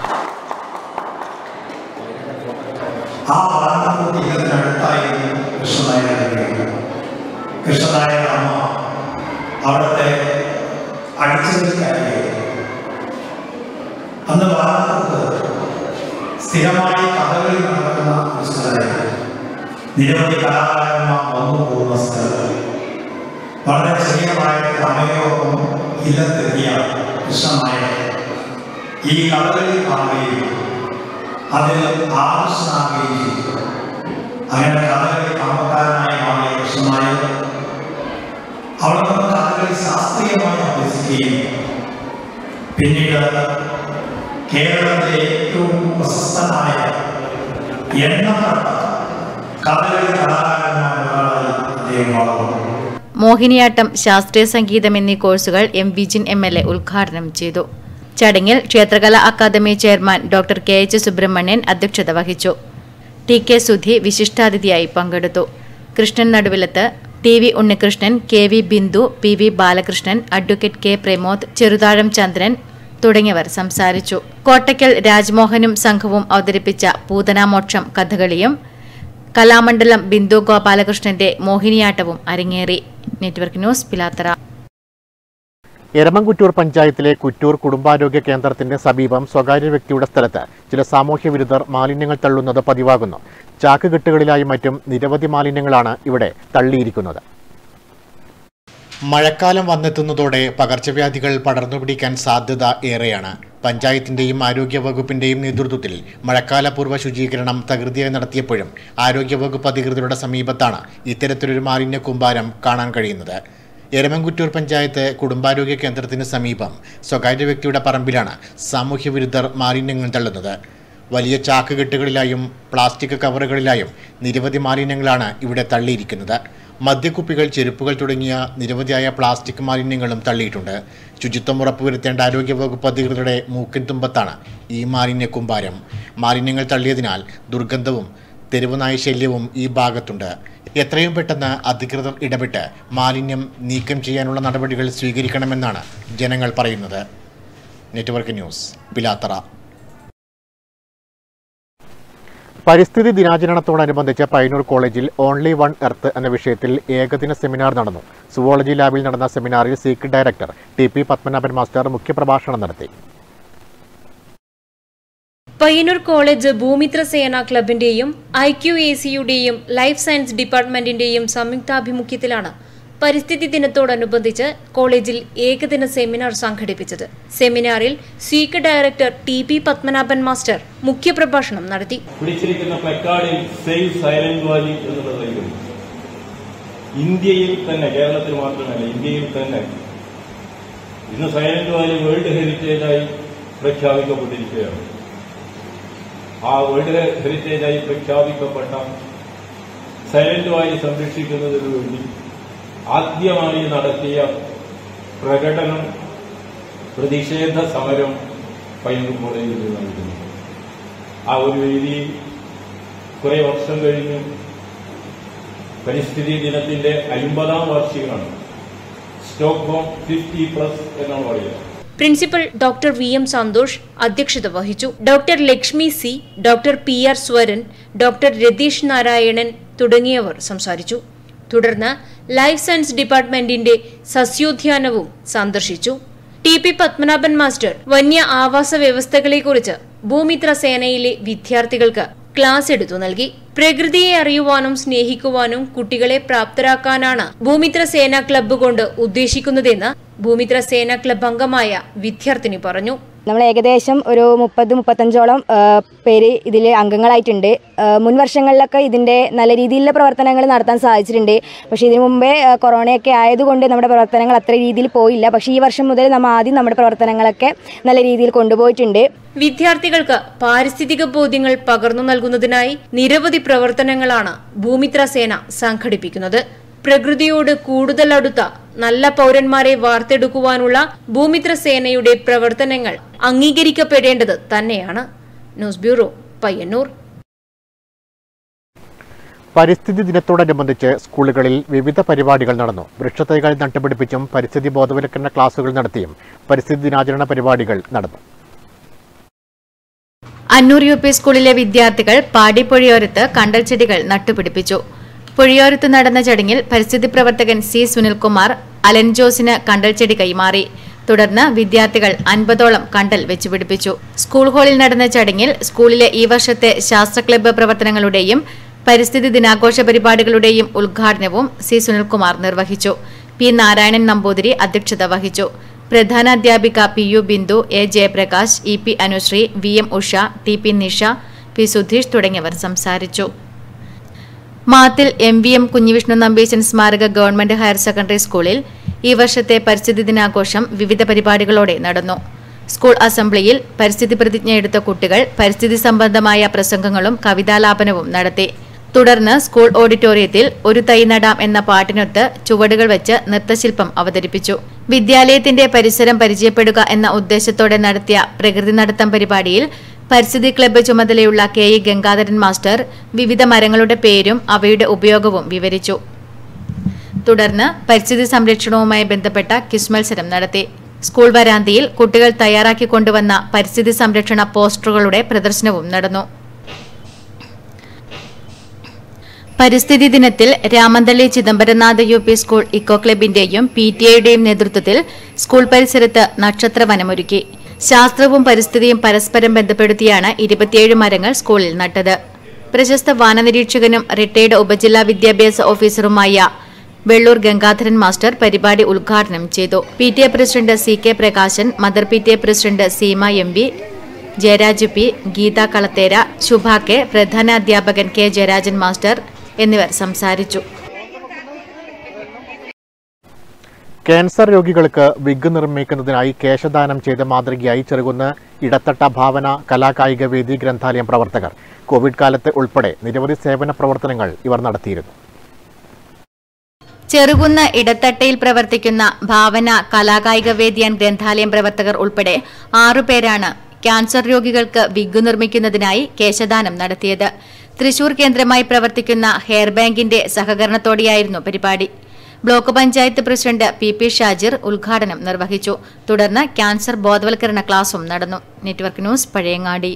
ആ വാർത്തത്തിനടുത്തായിരുന്നു കൃഷ്ണനായർ കൃഷ്ണനായർ അമ്മ അവിടുത്തെ അടിച്ചുകാരിയായിരുന്നു അന്ന് വാർത്തക്ക് സ്ഥിരമായി കഥകളിൽ നടക്കുന്ന ഒരു സ്ഥലമായിരുന്നു നിരവധി കലാകാരന്മാർ വന്നു പോകുന്ന സ്ഥലം വളരെ ചെറിയ പ്രായത്തിൽ അമ്മയോടൊപ്പം ഇല്ലത്തെത്തിയ കൃഷ്ണനായർ ഈ കഥകളി കാണുകയും അതിൽ ആകർഷനാകുകയും ചെയ്തു അങ്ങനെ കഥകളി കമ്പക്കാരനായി മാറിയ കൃഷ്ണനായർ അവിടെ നിന്ന് കഥകളി ശാസ്ത്രീയമായി അഭ്യസിക്കുകയും പിന്നീട് കേരളത്തിലെ ഏറ്റവും പ്രശസ്തനായ എണ്ണപ്പെട്ട കഥകളി കലാകാരന്മാരൊരാളായി അദ്ദേഹം വളർന്നു മോഹിനിയാട്ടം ശാസ്ത്രീയ സംഗീതം എന്നീ കോഴ്സുകൾ M Vijin M L A ഉദ്ഘാടനം ചെയ്തു ചടങ്ങിൽ ക്ഷേത്രകലാ അക്കാദമി chairman doctor K H Subrahmanyan അധ്യക്ഷത വഹിച്ചു ടി കെ സുധി വിശിഷ്ടാതിഥിയായി പങ്കെടുത്തു Krishnan Naduvilath T V Unnikrishnan K V Bindu P V Balakrishnan advocate K Pramod Cheruthazham Chandran തുടങ്ങിയവർ സംസാരിച്ചു കോട്ടയ്ക്കൽ രാജ്മോഹനും സംഘവും അവതരിപ്പിച്ച പൂതനാമോക്ഷം കഥകളിയും കലാമണ്ഡലം ബിന്ദു ഗോപാലകൃഷ്ണന്റെ മോഹിനിയാട്ടവും അരങ്ങേറി നെറ്റ്വർക്ക് ന്യൂസ് പിലാത്തറ എരമംകുറ്റൂർ പഞ്ചായത്തിലെ കുറ്റൂർ കുടുംബാരോഗ്യ കേന്ദ്രത്തിന്റെ സമീപം സ്വകാര്യ വ്യക്തിയുടെ സ്ഥലത്ത് ചില സാമൂഹ്യ വിരുദ്ധർ മാലിന്യങ്ങൾ തള്ളുന്നത് പതിവാകുന്നു ചാക്കുകെട്ടുകളിലായി മറ്റും നിരവധി മാലിന്യങ്ങളാണ് ഇവിടെ തള്ളിയിരിക്കുന്നത് മഴക്കാലം വന്നെത്തുന്നതോടെ പകർച്ചവ്യാധികൾ പടർന്നുപിടിക്കാൻ സാധ്യത ഏറെയാണ് പഞ്ചായത്തിന്റെയും ആരോഗ്യവകുപ്പിന്റെയും നേതൃത്വത്തിൽ മഴക്കാലപൂർവ്വ ശുചീകരണം തകൃതിയായി നടത്തിയപ്പോഴും ആരോഗ്യവകുപ്പ് അധികൃതരുടെ സമീപത്താണ് ഇത്തരത്തിലൊരു മാലിന്യ കൂമ്പാരം കാണാൻ കഴിയുന്നത് എരമംകുറ്റൂർ പഞ്ചായത്ത് കുടുംബാരോഗ്യ കേന്ദ്രത്തിന് സമീപം സ്വകാര്യ വ്യക്തിയുടെ പറമ്പിലാണ് സാമൂഹ്യ വിരുദ്ധർ മാലിന്യങ്ങൾ തള്ളുന്നത് വലിയ ചാക്കുകെട്ടുകളിലായും പ്ലാസ്റ്റിക് കവറുകളിലായും നിരവധി മാലിന്യങ്ങളാണ് ഇവിടെ തള്ളിയിരിക്കുന്നത് മദ്യക്കുപ്പികൾ ചെരുപ്പുകൾ തുടങ്ങിയ നിരവധിയായ പ്ലാസ്റ്റിക് മാലിന്യങ്ങളും തള്ളിയിട്ടുണ്ട് ശുചിത്വം ഉറപ്പുവരുത്തേണ്ട ആരോഗ്യവകുപ്പ് അധികൃതരുടെ മൂക്കിൻ തുമ്പത്താണ് ഈ മാലിന്യ കുമ്പാരം മാലിന്യങ്ങൾ തള്ളിയതിനാൽ ദുർഗന്ധവും തെരുവ് നായ ശല്യവും ഈ ഭാഗത്തുണ്ട് എത്രയും പെട്ടെന്ന് അധികൃതർ ഇടപെട്ട് മാലിന്യം നീക്കം ചെയ്യാനുള്ള നടപടികൾ സ്വീകരിക്കണമെന്നാണ് ജനങ്ങൾ പറയുന്നത് നെറ്റ്വർക്ക് ന്യൂസ് പിലാത്തറ പരിസ്ഥിതി ദിനാചരണത്തോടനുബന്ധിച്ച് പയ്യന്നൂർ കോളേജിൽ ഓൺലി വൺ എർത്ത് എന്ന വിഷയത്തിൽ ഏകദിന സെമിനാർ നടന്നു സുവോളജി ലാബിൽ നടന്ന സെമിനാറിൽ secret director T P Padmanabhan master മുഖ്യപ്രഭാഷണം നടത്തി പയ്യന്നൂർ കോളേജ് ഭൂമിത്ര സേന ക്ലബിന്റെയും ഐ ക്യു എ സിയുടെയും ലൈഫ് സയൻസ് ഡിപ്പാർട്ട്മെന്റിന്റെയും സംയുക്താഭിമുഖ്യത്തിലാണ് പരിസ്ഥിതി ദിനത്തോടനുബന്ധിച്ച് കോളേജിൽ ഏകദിന സെമിനാർ സംഘടിപ്പിച്ചത് സെമിനാറിൽ seek director T P Padmanabhan master മുഖ്യപ്രഭാഷണം നടത്തി പിടിച്ചിരിക്കുന്ന പ്ലക്കാർഡിൽ സേവ് സൈലന്റ് വാലി എന്നുള്ളത് എഴുതുന്നു ഇന്ത്യയിൽ തന്നെ കേരളത്തിൽ മാത്രമല്ല ഇന്ത്യയിൽ തന്നെ ഇന്ന് സൈലന്റ് വാലി വേൾഡ് ഹെറിറ്റേജായി പ്രഖ്യാപിക്കപ്പെട്ടിരിക്കുകയാണ് ആ വേൾഡ് ഹെറിറ്റേജായി പ്രഖ്യാപിക്കപ്പെട്ട സൈലന്റ് വാലി സംരക്ഷിക്കുന്നതിന് വേണ്ടി ആദ്യമായി നടത്തിയ പ്രകടനം പ്രതിഷേധ സമരം പയ്യന്നൂർ കോളേജിൽ നൽകുന്നു ആ ഒരു വേദിയിൽ കുറെ വർഷം കഴിഞ്ഞ് പരിസ്ഥിതി ദിനത്തിന്റെ അൻപതാം വാർഷികമാണ് സ്റ്റോക്ക്ഹോം ഫിഫ്റ്റി പ്ലസ് എന്നാണ് പറയുന്നത് principal doctor V M Santhosh അധ്യക്ഷത വഹിച്ചു doctor Lakshmi C doctor P R Swaran doctor Ratheesh Narayanan തുടങ്ങിയവർ സംസാരിച്ചു തുടർന്ന് ലൈഫ് സയൻസ് ഡിപ്പാർട്ട്മെന്റിന്റെ സസ്യോദ്യാനവും സന്ദർശിച്ചു ടി പി പത്മനാഭൻ മാസ്റ്റർ വന്യ ആവാസ വ്യവസ്ഥകളെക്കുറിച്ച് ഭൂമിത്ര സേനയിലെ വിദ്യാർത്ഥികൾക്ക് ക്ലാസ് എടുത്തു നൽകി പ്രകൃതിയെ അറിയുവാനും സ്നേഹിക്കുവാനും കുട്ടികളെ പ്രാപ്തരാക്കാനാണ് ഭൂമിത്ര സേന ക്ലബ്ബ് കൊണ്ട് ഉദ്ദേശിക്കുന്നതെന്ന് ഭൂമിത്ര സേന ക്ലബ്ബ് അംഗമായ വിദ്യാർത്ഥിനി പറഞ്ഞു നമ്മൾ ഏകദേശം ഒരു മുപ്പത് മുപ്പത്തഞ്ചോളം ആ, പേര് ഇതിൽ അംഗങ്ങളായിട്ടുണ്ട് ആ, മുൻ വർഷങ്ങളിലൊക്കെ ഇതിൻ്റെ നല്ല രീതിയിലുള്ള പ്രവർത്തനങ്ങൾ നടത്താൻ സാധിച്ചിട്ടുണ്ട് പക്ഷേ ഇതിനു മുമ്പേ ആ, കൊറോണയൊക്കെ ആയതുകൊണ്ട് നമ്മുടെ പ്രവർത്തനങ്ങൾ അത്ര രീതിയിൽ പോയില്ല പക്ഷേ ഈ വർഷം മുതൽ നമ്മൾ ആദ്യം നമ്മുടെ പ്രവർത്തനങ്ങളൊക്കെ നല്ല രീതിയിൽ കൊണ്ടുപോയിട്ടുണ്ട് വിദ്യാർത്ഥികൾക്ക് പാരിസ്ഥിതിക ബോധ്യങ്ങൾ പകർന്നു നൽകുന്നതിനായി നിരവധി പ്രവർത്തനങ്ങളാണ് ഭൂമിത്ര സേന സംഘടിപ്പിക്കുന്നത് പ്രകൃതിയോട് കൂടുതൽ അടുത്ത നല്ല പൗരന്മാരെ വാർത്തെടുക്കുവാനുള്ള ഭൂമിത്ര സേനയുടെ പ്രവർത്തനങ്ങൾ അംഗീകരിക്കപ്പെടേണ്ടത് തന്നെയാണ് ന്യൂസ് ബ്യൂറോ പയ്യന്നൂർ പരിസ്ഥിതി ദിനത്തോടനുബന്ധിച്ച് സ്കൂളുകളിൽ വിവിധ പരിപാടികൾ നടന്നു വൃക്ഷത്തൈകൾ നട്ടുപിടിപ്പിച്ചും പരിസ്ഥിതി ബോധവൽക്കരണ ക്ലാസുകൾ നടത്തിയും പരിസ്ഥിതി ദിനാചരണ പരിപാടികൾ നടന്നു അന്നൂർ യു പി സ്കൂളിലെ വിദ്യാർത്ഥികൾ പാടിപ്പൊഴിയോരത്ത് കണ്ടൽ ചെടികൾ നട്ടുപിടിപ്പിച്ചു പൊഴിയോരത്ത് നടന്ന ചടങ്ങിൽ പരിസ്ഥിതി പ്രവർത്തകൻ സി സുനിൽകുമാർ അലൻ ജോസിന് കണ്ടൽ ചെടി കൈമാറി തുടർന്ന് വിദ്യാർത്ഥികൾ അൻപതോളം കണ്ടൽ വെച്ചുപിടിപ്പിച്ചു സ്കൂൾ ഹാളിൽ നടന്ന ചടങ്ങിൽ സ്കൂളിലെ ഈ വർഷത്തെ ശാസ്ത്ര ക്ലബ്ബ് പ്രവർത്തനങ്ങളുടെയും പരിസ്ഥിതി ദിനാഘോഷ പരിപാടികളുടെയും ഉദ്ഘാടനവും സി സുനിൽകുമാർ നിർവഹിച്ചു പി നാരായണൻ നമ്പൂതിരി അധ്യക്ഷത വഹിച്ചു പ്രധാന അധ്യാപിക P U Bindu A Jayaprakash E P Anusree V M Usha T P Nisha P Sudheesh തുടങ്ങിയവർ സംസാരിച്ചു Mathil M V M Kunhivishnu Nambeesan സ്മാരക ഗവൺമെന്റ് ഹയർ സെക്കൻഡറി സ്കൂളിൽ ഈ വർഷത്തെ പരിസ്ഥിതി ദിനാഘോഷം വിവിധ പരിപാടികളോടെ നടന്നു സ്കൂൾ അസംബ്ലിയിൽ പരിസ്ഥിതി പ്രതിജ്ഞ എടുത്ത കുട്ടികൾ പരിസ്ഥിതി സംബന്ധമായ പ്രസംഗങ്ങളും കവിതാലാപനവും നടത്തി തുടർന്ന് സ്കൂൾ ഓഡിറ്റോറിയത്തിൽ ഒരു തൈ നടാം എന്ന പാട്ടിനൊത്ത് ചുവടുകൾ വെച്ച് നൃത്തശില്പം അവതരിപ്പിച്ചു വിദ്യാലയത്തിന്റെ പരിസരം പരിചയപ്പെടുക എന്ന ഉദ്ദേശത്തോടെ നടത്തിയ പ്രകൃതി നടത്തം പരിപാടിയിൽ പരിസ്ഥിതി ക്ലബ്ബ് ചുമതലയുള്ള കെ ഇ ഗംഗാധരൻ മാസ്റ്റർ വിവിധ മരങ്ങളുടെ പേരും അവയുടെ ഉപയോഗവും വിവരിച്ചു തുടർന്ന് പരിസ്ഥിതി സംരക്ഷണവുമായി ബന്ധപ്പെട്ട ക്വിസ് മത്സരം നടത്തി സ്കൂൾ വരാന്തിയിൽ കുട്ടികൾ തയ്യാറാക്കി കൊണ്ടുവന്ന പരിസ്ഥിതി സംരക്ഷണ പോസ്റ്ററുകളുടെ പ്രദർശനവും നടന്നു പരിസ്ഥിതി ദിനത്തിൽ Ramanthali Chidambaranatha U P school eco ക്ലബിന്റെയും പി ടി ഐയുടെയും നേതൃത്വത്തിൽ സ്കൂൾ പരിസരത്ത് നക്ഷത്ര വനമൊരുക്കി ശാസ്ത്രവും പരിസ്ഥിതിയും പരസ്പരം ബന്ധപ്പെടുത്തിയാണ് ഇരുപത്തിയേഴ് മരങ്ങൾ സ്കൂളിൽ നട്ടത് പ്രശസ്ത വാനനിരീക്ഷകനും റിട്ടയർഡ് ഉപജില്ലാ വിദ്യാഭ്യാസ ഓഫീസറുമായ വെള്ളൂർ ഗംഗാധരൻ മാസ്റ്റർ പരിപാടി ഉദ്ഘാടനം ചെയ്തു P T A president C K Prakashan mother P T A president Seema M P Jayaraj P Geetha Kalathera Shubha K പ്രധാന അധ്യാപകൻ കെ ജയരാജൻ മാസ്റ്റർ എന്നിവർ സംസാരിച്ചു ക്യാൻസർ രോഗികൾക്ക് വിഗ് നിർമ്മിക്കുന്നതിനായി കേശദാനം ചെയ്ത മാതൃകയായി ചെറുകുന്ന് ഇടത്തട്ട ഭാവന കലാകായിക വേദി ഗ്രന്ഥാലയം പ്രവർത്തകർ കോവിഡ് കാലത്ത് ഉൾപ്പെടെ നിരവധി സേവന പ്രവർത്തനങ്ങൾ ഇവർ നടത്തിയിരുന്നു ചെറുകുന്ന് ഇടത്തട്ടയിൽ പ്രവർത്തിക്കുന്ന ഭാവന കലാകായിക വേദിയാൻ ഗ്രന്ഥാലയം പ്രവർത്തകർ ഉൾപ്പെടെ ആറുപേരാണ് ക്യാൻസർ രോഗികൾക്ക് വിഗ് നിർമ്മിക്കുന്നതിനായി കേശദാനം നടത്തിയത് തൃശൂർ കേന്ദ്രമായി പ്രവർത്തിക്കുന്ന ഹെയർ ബാങ്കിന്റെ സഹകരണത്തോടെയായിരുന്നു പരിപാടി block panchayat president P P Shajir ഉദ്ഘാടനം നിർവഹിച്ചു തുടർന്ന് ക്യാൻസർ ബോധവൽക്കരണ ക്ലാസും നടന്നു നെറ്റ്വർക്ക് ന്യൂസ് പഴയങ്ങാടി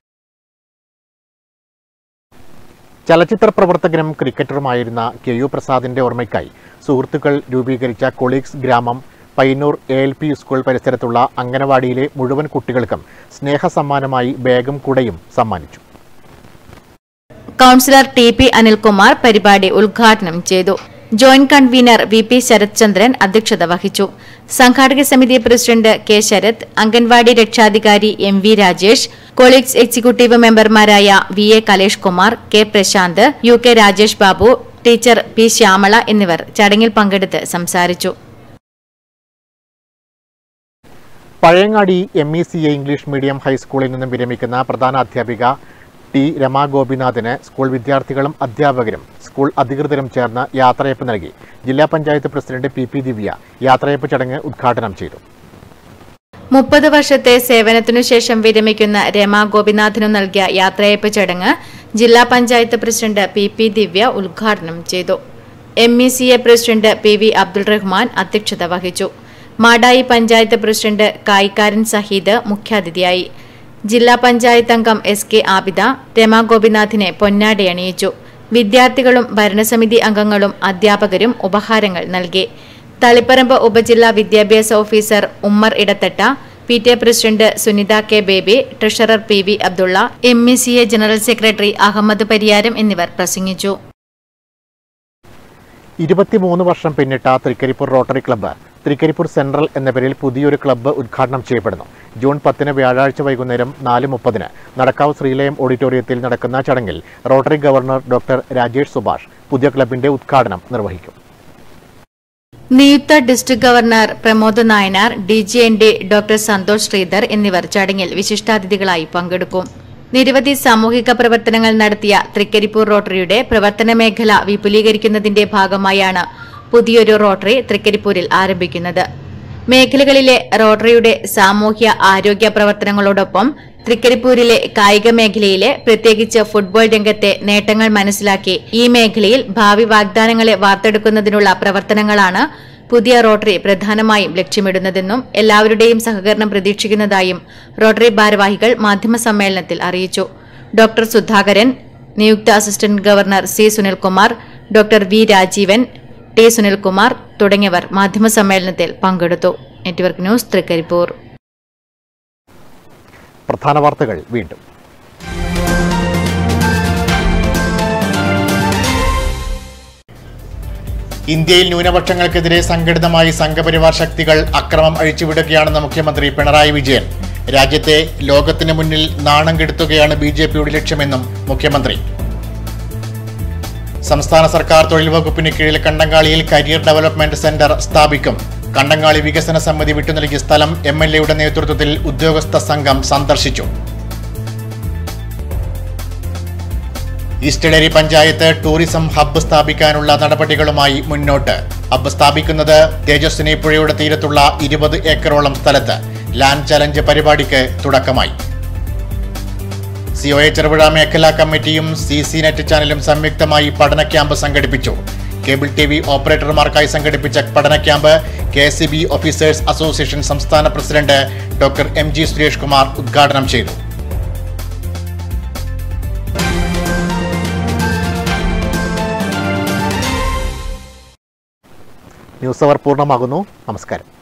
ചലച്ചിത്ര പ്രവർത്തകനും ക്രിക്കറ്ററുമായിരുന്ന കെ യു പ്രസാദിന്റെ ഓർമ്മയ്ക്കായി സുഹൃത്തുക്കൾ രൂപീകരിച്ച കൊളീഗ്സ് ഗ്രാമം Payyanur A L P school പരിസരത്തുള്ള അംഗനവാടിയിലെ മുഴുവൻ കുട്ടികൾക്കും സ്നേഹസമ്മാനമായി ബാഗും കുടയും സമ്മാനിച്ചു കൌൺസിലർ ടി പി അനിൽകുമാർ പരിപാടി ഉദ്ഘാടനം ചെയ്തു joint convener V P Sarath Chandran അധ്യക്ഷത വഹിച്ചു സംഘാടക സമിതി പ്രസിഡന്റ് കെ ശരത് അംഗൻവാടി രക്ഷാധികാരി M V Rajesh colleagues executive മെമ്പർമാരായ V A Kalesh Kumar K Prasanth U K Rajesh Babu teacher P Shyamala എന്നിവർ ചടങ്ങിൽ പങ്കെടുത്ത് സംസാരിച്ചു Pazhayangadi M E C A English medium ഹൈസ്കൂളിൽ നിന്നും വിരമിക്കുന്ന പ്രധാന അധ്യാപിക ടി രമാ ഗോപിനാഥിന് സ്കൂൾ വിദ്യാർത്ഥികളും അധ്യാപകരും സ്കൂൾ അധികൃതരും ചേർന്ന് യാത്രയപ്പ് നൽകി ജില്ലാ panchayat president P P Divya യാത്രയപ്പ് ചടങ്ങ് ഉദ്ഘാടനം ചെയ്തു മുപ്പത് വർഷത്തെ സേവനത്തിനു ശേഷം വിരമിക്കുന്ന രമ ഗോപിനാഥിനു നൽകിയ യാത്രയപ്പ് ചടങ്ങ് ജില്ലാ panchayat president P P Divya ഉദ്ഘാടനം ചെയ്തു M E C A president P V Abdul Rahman അധ്യക്ഷത വഹിച്ചു മാടായി പഞ്ചായത്ത് പ്രസിഡന്റ് കായിക്കാരൻ സഹീദ് മുഖ്യാതിഥിയായി ജില്ലാ പഞ്ചായത്ത് അംഗം എസ് കെ ആബിദ രമ ഗോപിനാഥിനെ പൊന്നാടി അണിയിച്ചു വിദ്യാർത്ഥികളും ഭരണസമിതി അംഗങ്ങളും അധ്യാപകരും ഉപഹാരങ്ങൾ നൽകി തളിപ്പറമ്പ് ഉപജില്ലാ വിദ്യാഭ്യാസ officer Ummer Edathatta P T A president Sunitha K Baby treasurer P V Abdulla M E C A general secretary Ahammed Pariyaram എന്നിവർ പ്രസംഗിച്ചു ഇരുപത്തിമൂന്ന് വർഷം പിന്നിട്ട Trikaripur rotary club Trikaripur central എന്ന പേരിൽ പുതിയൊരു ക്ലബ്ബ് ഉദ്ഘാടനം ചെയ്യപ്പെടുന്നു ജൂൺ പത്തിന് വ്യാഴാഴ്ച വൈകുന്നേരം നാല് മുപ്പതിന് നടക്കാവ് ശ്രീലയം ഓഡിറ്റോറിയത്തിൽ നടക്കുന്ന ചടങ്ങിൽ rotary governor doctor Rajesh Subhash പുതിയ ക്ലബിന്റെ ഉദ്ഘാടനം നിർവഹിക്കും നിയുക്ത district governor Pramod Nayanar D G N D doctor Santhosh Sreedhar എന്നിവർ ചടങ്ങിൽ വിശിഷ്ടാതിഥികളായി പങ്കെടുക്കും നിരവധി സാമൂഹിക പ്രവർത്തനങ്ങൾ നടത്തിയ തൃക്കരിപ്പൂർ റോട്ടറിയുടെ പ്രവർത്തന മേഖല വിപുലീകരിക്കുന്നതിന്റെ ഭാഗമായാണ് പുതിയൊരു റോട്ടറി തൃക്കരിപ്പൂരിൽ ആരംഭിക്കുന്നത് മേഖലകളിലെ റോട്ടറിയുടെ സാമൂഹ്യ ആരോഗ്യ പ്രവർത്തനങ്ങളോടൊപ്പം തൃക്കരിപ്പൂരിലെ കായിക മേഖലയിലെ പ്രത്യേകിച്ച് ഫുട്ബോൾ രംഗത്തെ നേട്ടങ്ങൾ മനസ്സിലാക്കി ഈ മേഖലയിൽ ഭാവി വാഗ്ദാനങ്ങളെ വാർത്തെടുക്കുന്നതിനുള്ള പ്രവർത്തനങ്ങളാണ് പുതിയ റോട്ടറി പ്രധാനമായും ലക്ഷ്യമിടുന്നതെന്നും എല്ലാവരുടെയും സഹകരണം പ്രതീക്ഷിക്കുന്നതായും റോട്ടറി ഭാരവാഹികൾ മാധ്യമസമ്മേളനത്തിൽ അറിയിച്ചു ഡോക്ടർ സുധാകരൻ നിയുക്ത assistant governor C Sunilkumar doctor V Rajeevan T Sunilkumar തുടങ്ങിയവർ മാധ്യമസമ്മേളനത്തിൽ പങ്കെടുത്തു നെറ്റ്വർക്ക് ന്യൂസ് തൃക്കരിപ്പൂർ പ്രധാന വാർത്തകൾ വീണ്ടും ഇന്ത്യയിൽ ന്യൂനപക്ഷങ്ങൾക്കെതിരെ സംഘടിതമായി സംഘപരിവാർ ശക്തികൾ അക്രമം അഴിച്ചുവിടുകയാണെന്ന് മുഖ്യമന്ത്രി പിണറായി വിജയൻ രാജ്യത്തെ ലോകത്തിന് മുന്നിൽ നാണം കെടുത്തുകയാണ് ബി ജെ പിയുടെ ലക്ഷ്യമെന്നും മുഖ്യമന്ത്രി സംസ്ഥാന സർക്കാർ തൊഴിൽ വകുപ്പിന് കീഴിൽ കണ്ടങ്ങാളിയിൽ കരിയർ ഡെവലപ്മെന്റ് സെന്റർ സ്ഥാപിക്കും കണ്ടങ്ങാളി വികസന സമിതി വിട്ടുനൽകിയ സ്ഥലം എം എൽ എയുടെ നേതൃത്വത്തിൽ ഉദ്യോഗസ്ഥ സംഘം സന്ദർശിച്ചു ഈസ്റ്റഡേരി പഞ്ചായത്ത് ടൂറിസം ഹബ്ബ് സ്ഥാപിക്കാനുള്ള നടപടികളുമായി മുന്നോട്ട് ഹബ്ബ് സ്ഥാപിക്കുന്നത് തേജസ്വിനി പുഴയുടെ തീരത്തുള്ള ഇരുപത് ഏക്കറോളം സ്ഥലത്ത് ലാൻഡ് ചലഞ്ച് പരിപാടിക്ക് തുടക്കമായി സി ഒ എ ചെറുപുഴ മേഖലാ കമ്മിറ്റിയും സി സി നെറ്റ് ചാനലും സംയുക്തമായി പഠന ക്യാമ്പ് സംഘടിപ്പിച്ചു കേബിൾ ടി വി ഓപ്പറേറ്റർമാർക്കായി സംഘടിപ്പിച്ച പഠന camp K S B officers association സംസ്ഥാന president doctor M G Suresh Kumar ഉദ്ഘാടനം ചെയ്തു ന്യൂസ് അവർ പൂർണ്ണമാകുന്നു നമസ്കാരം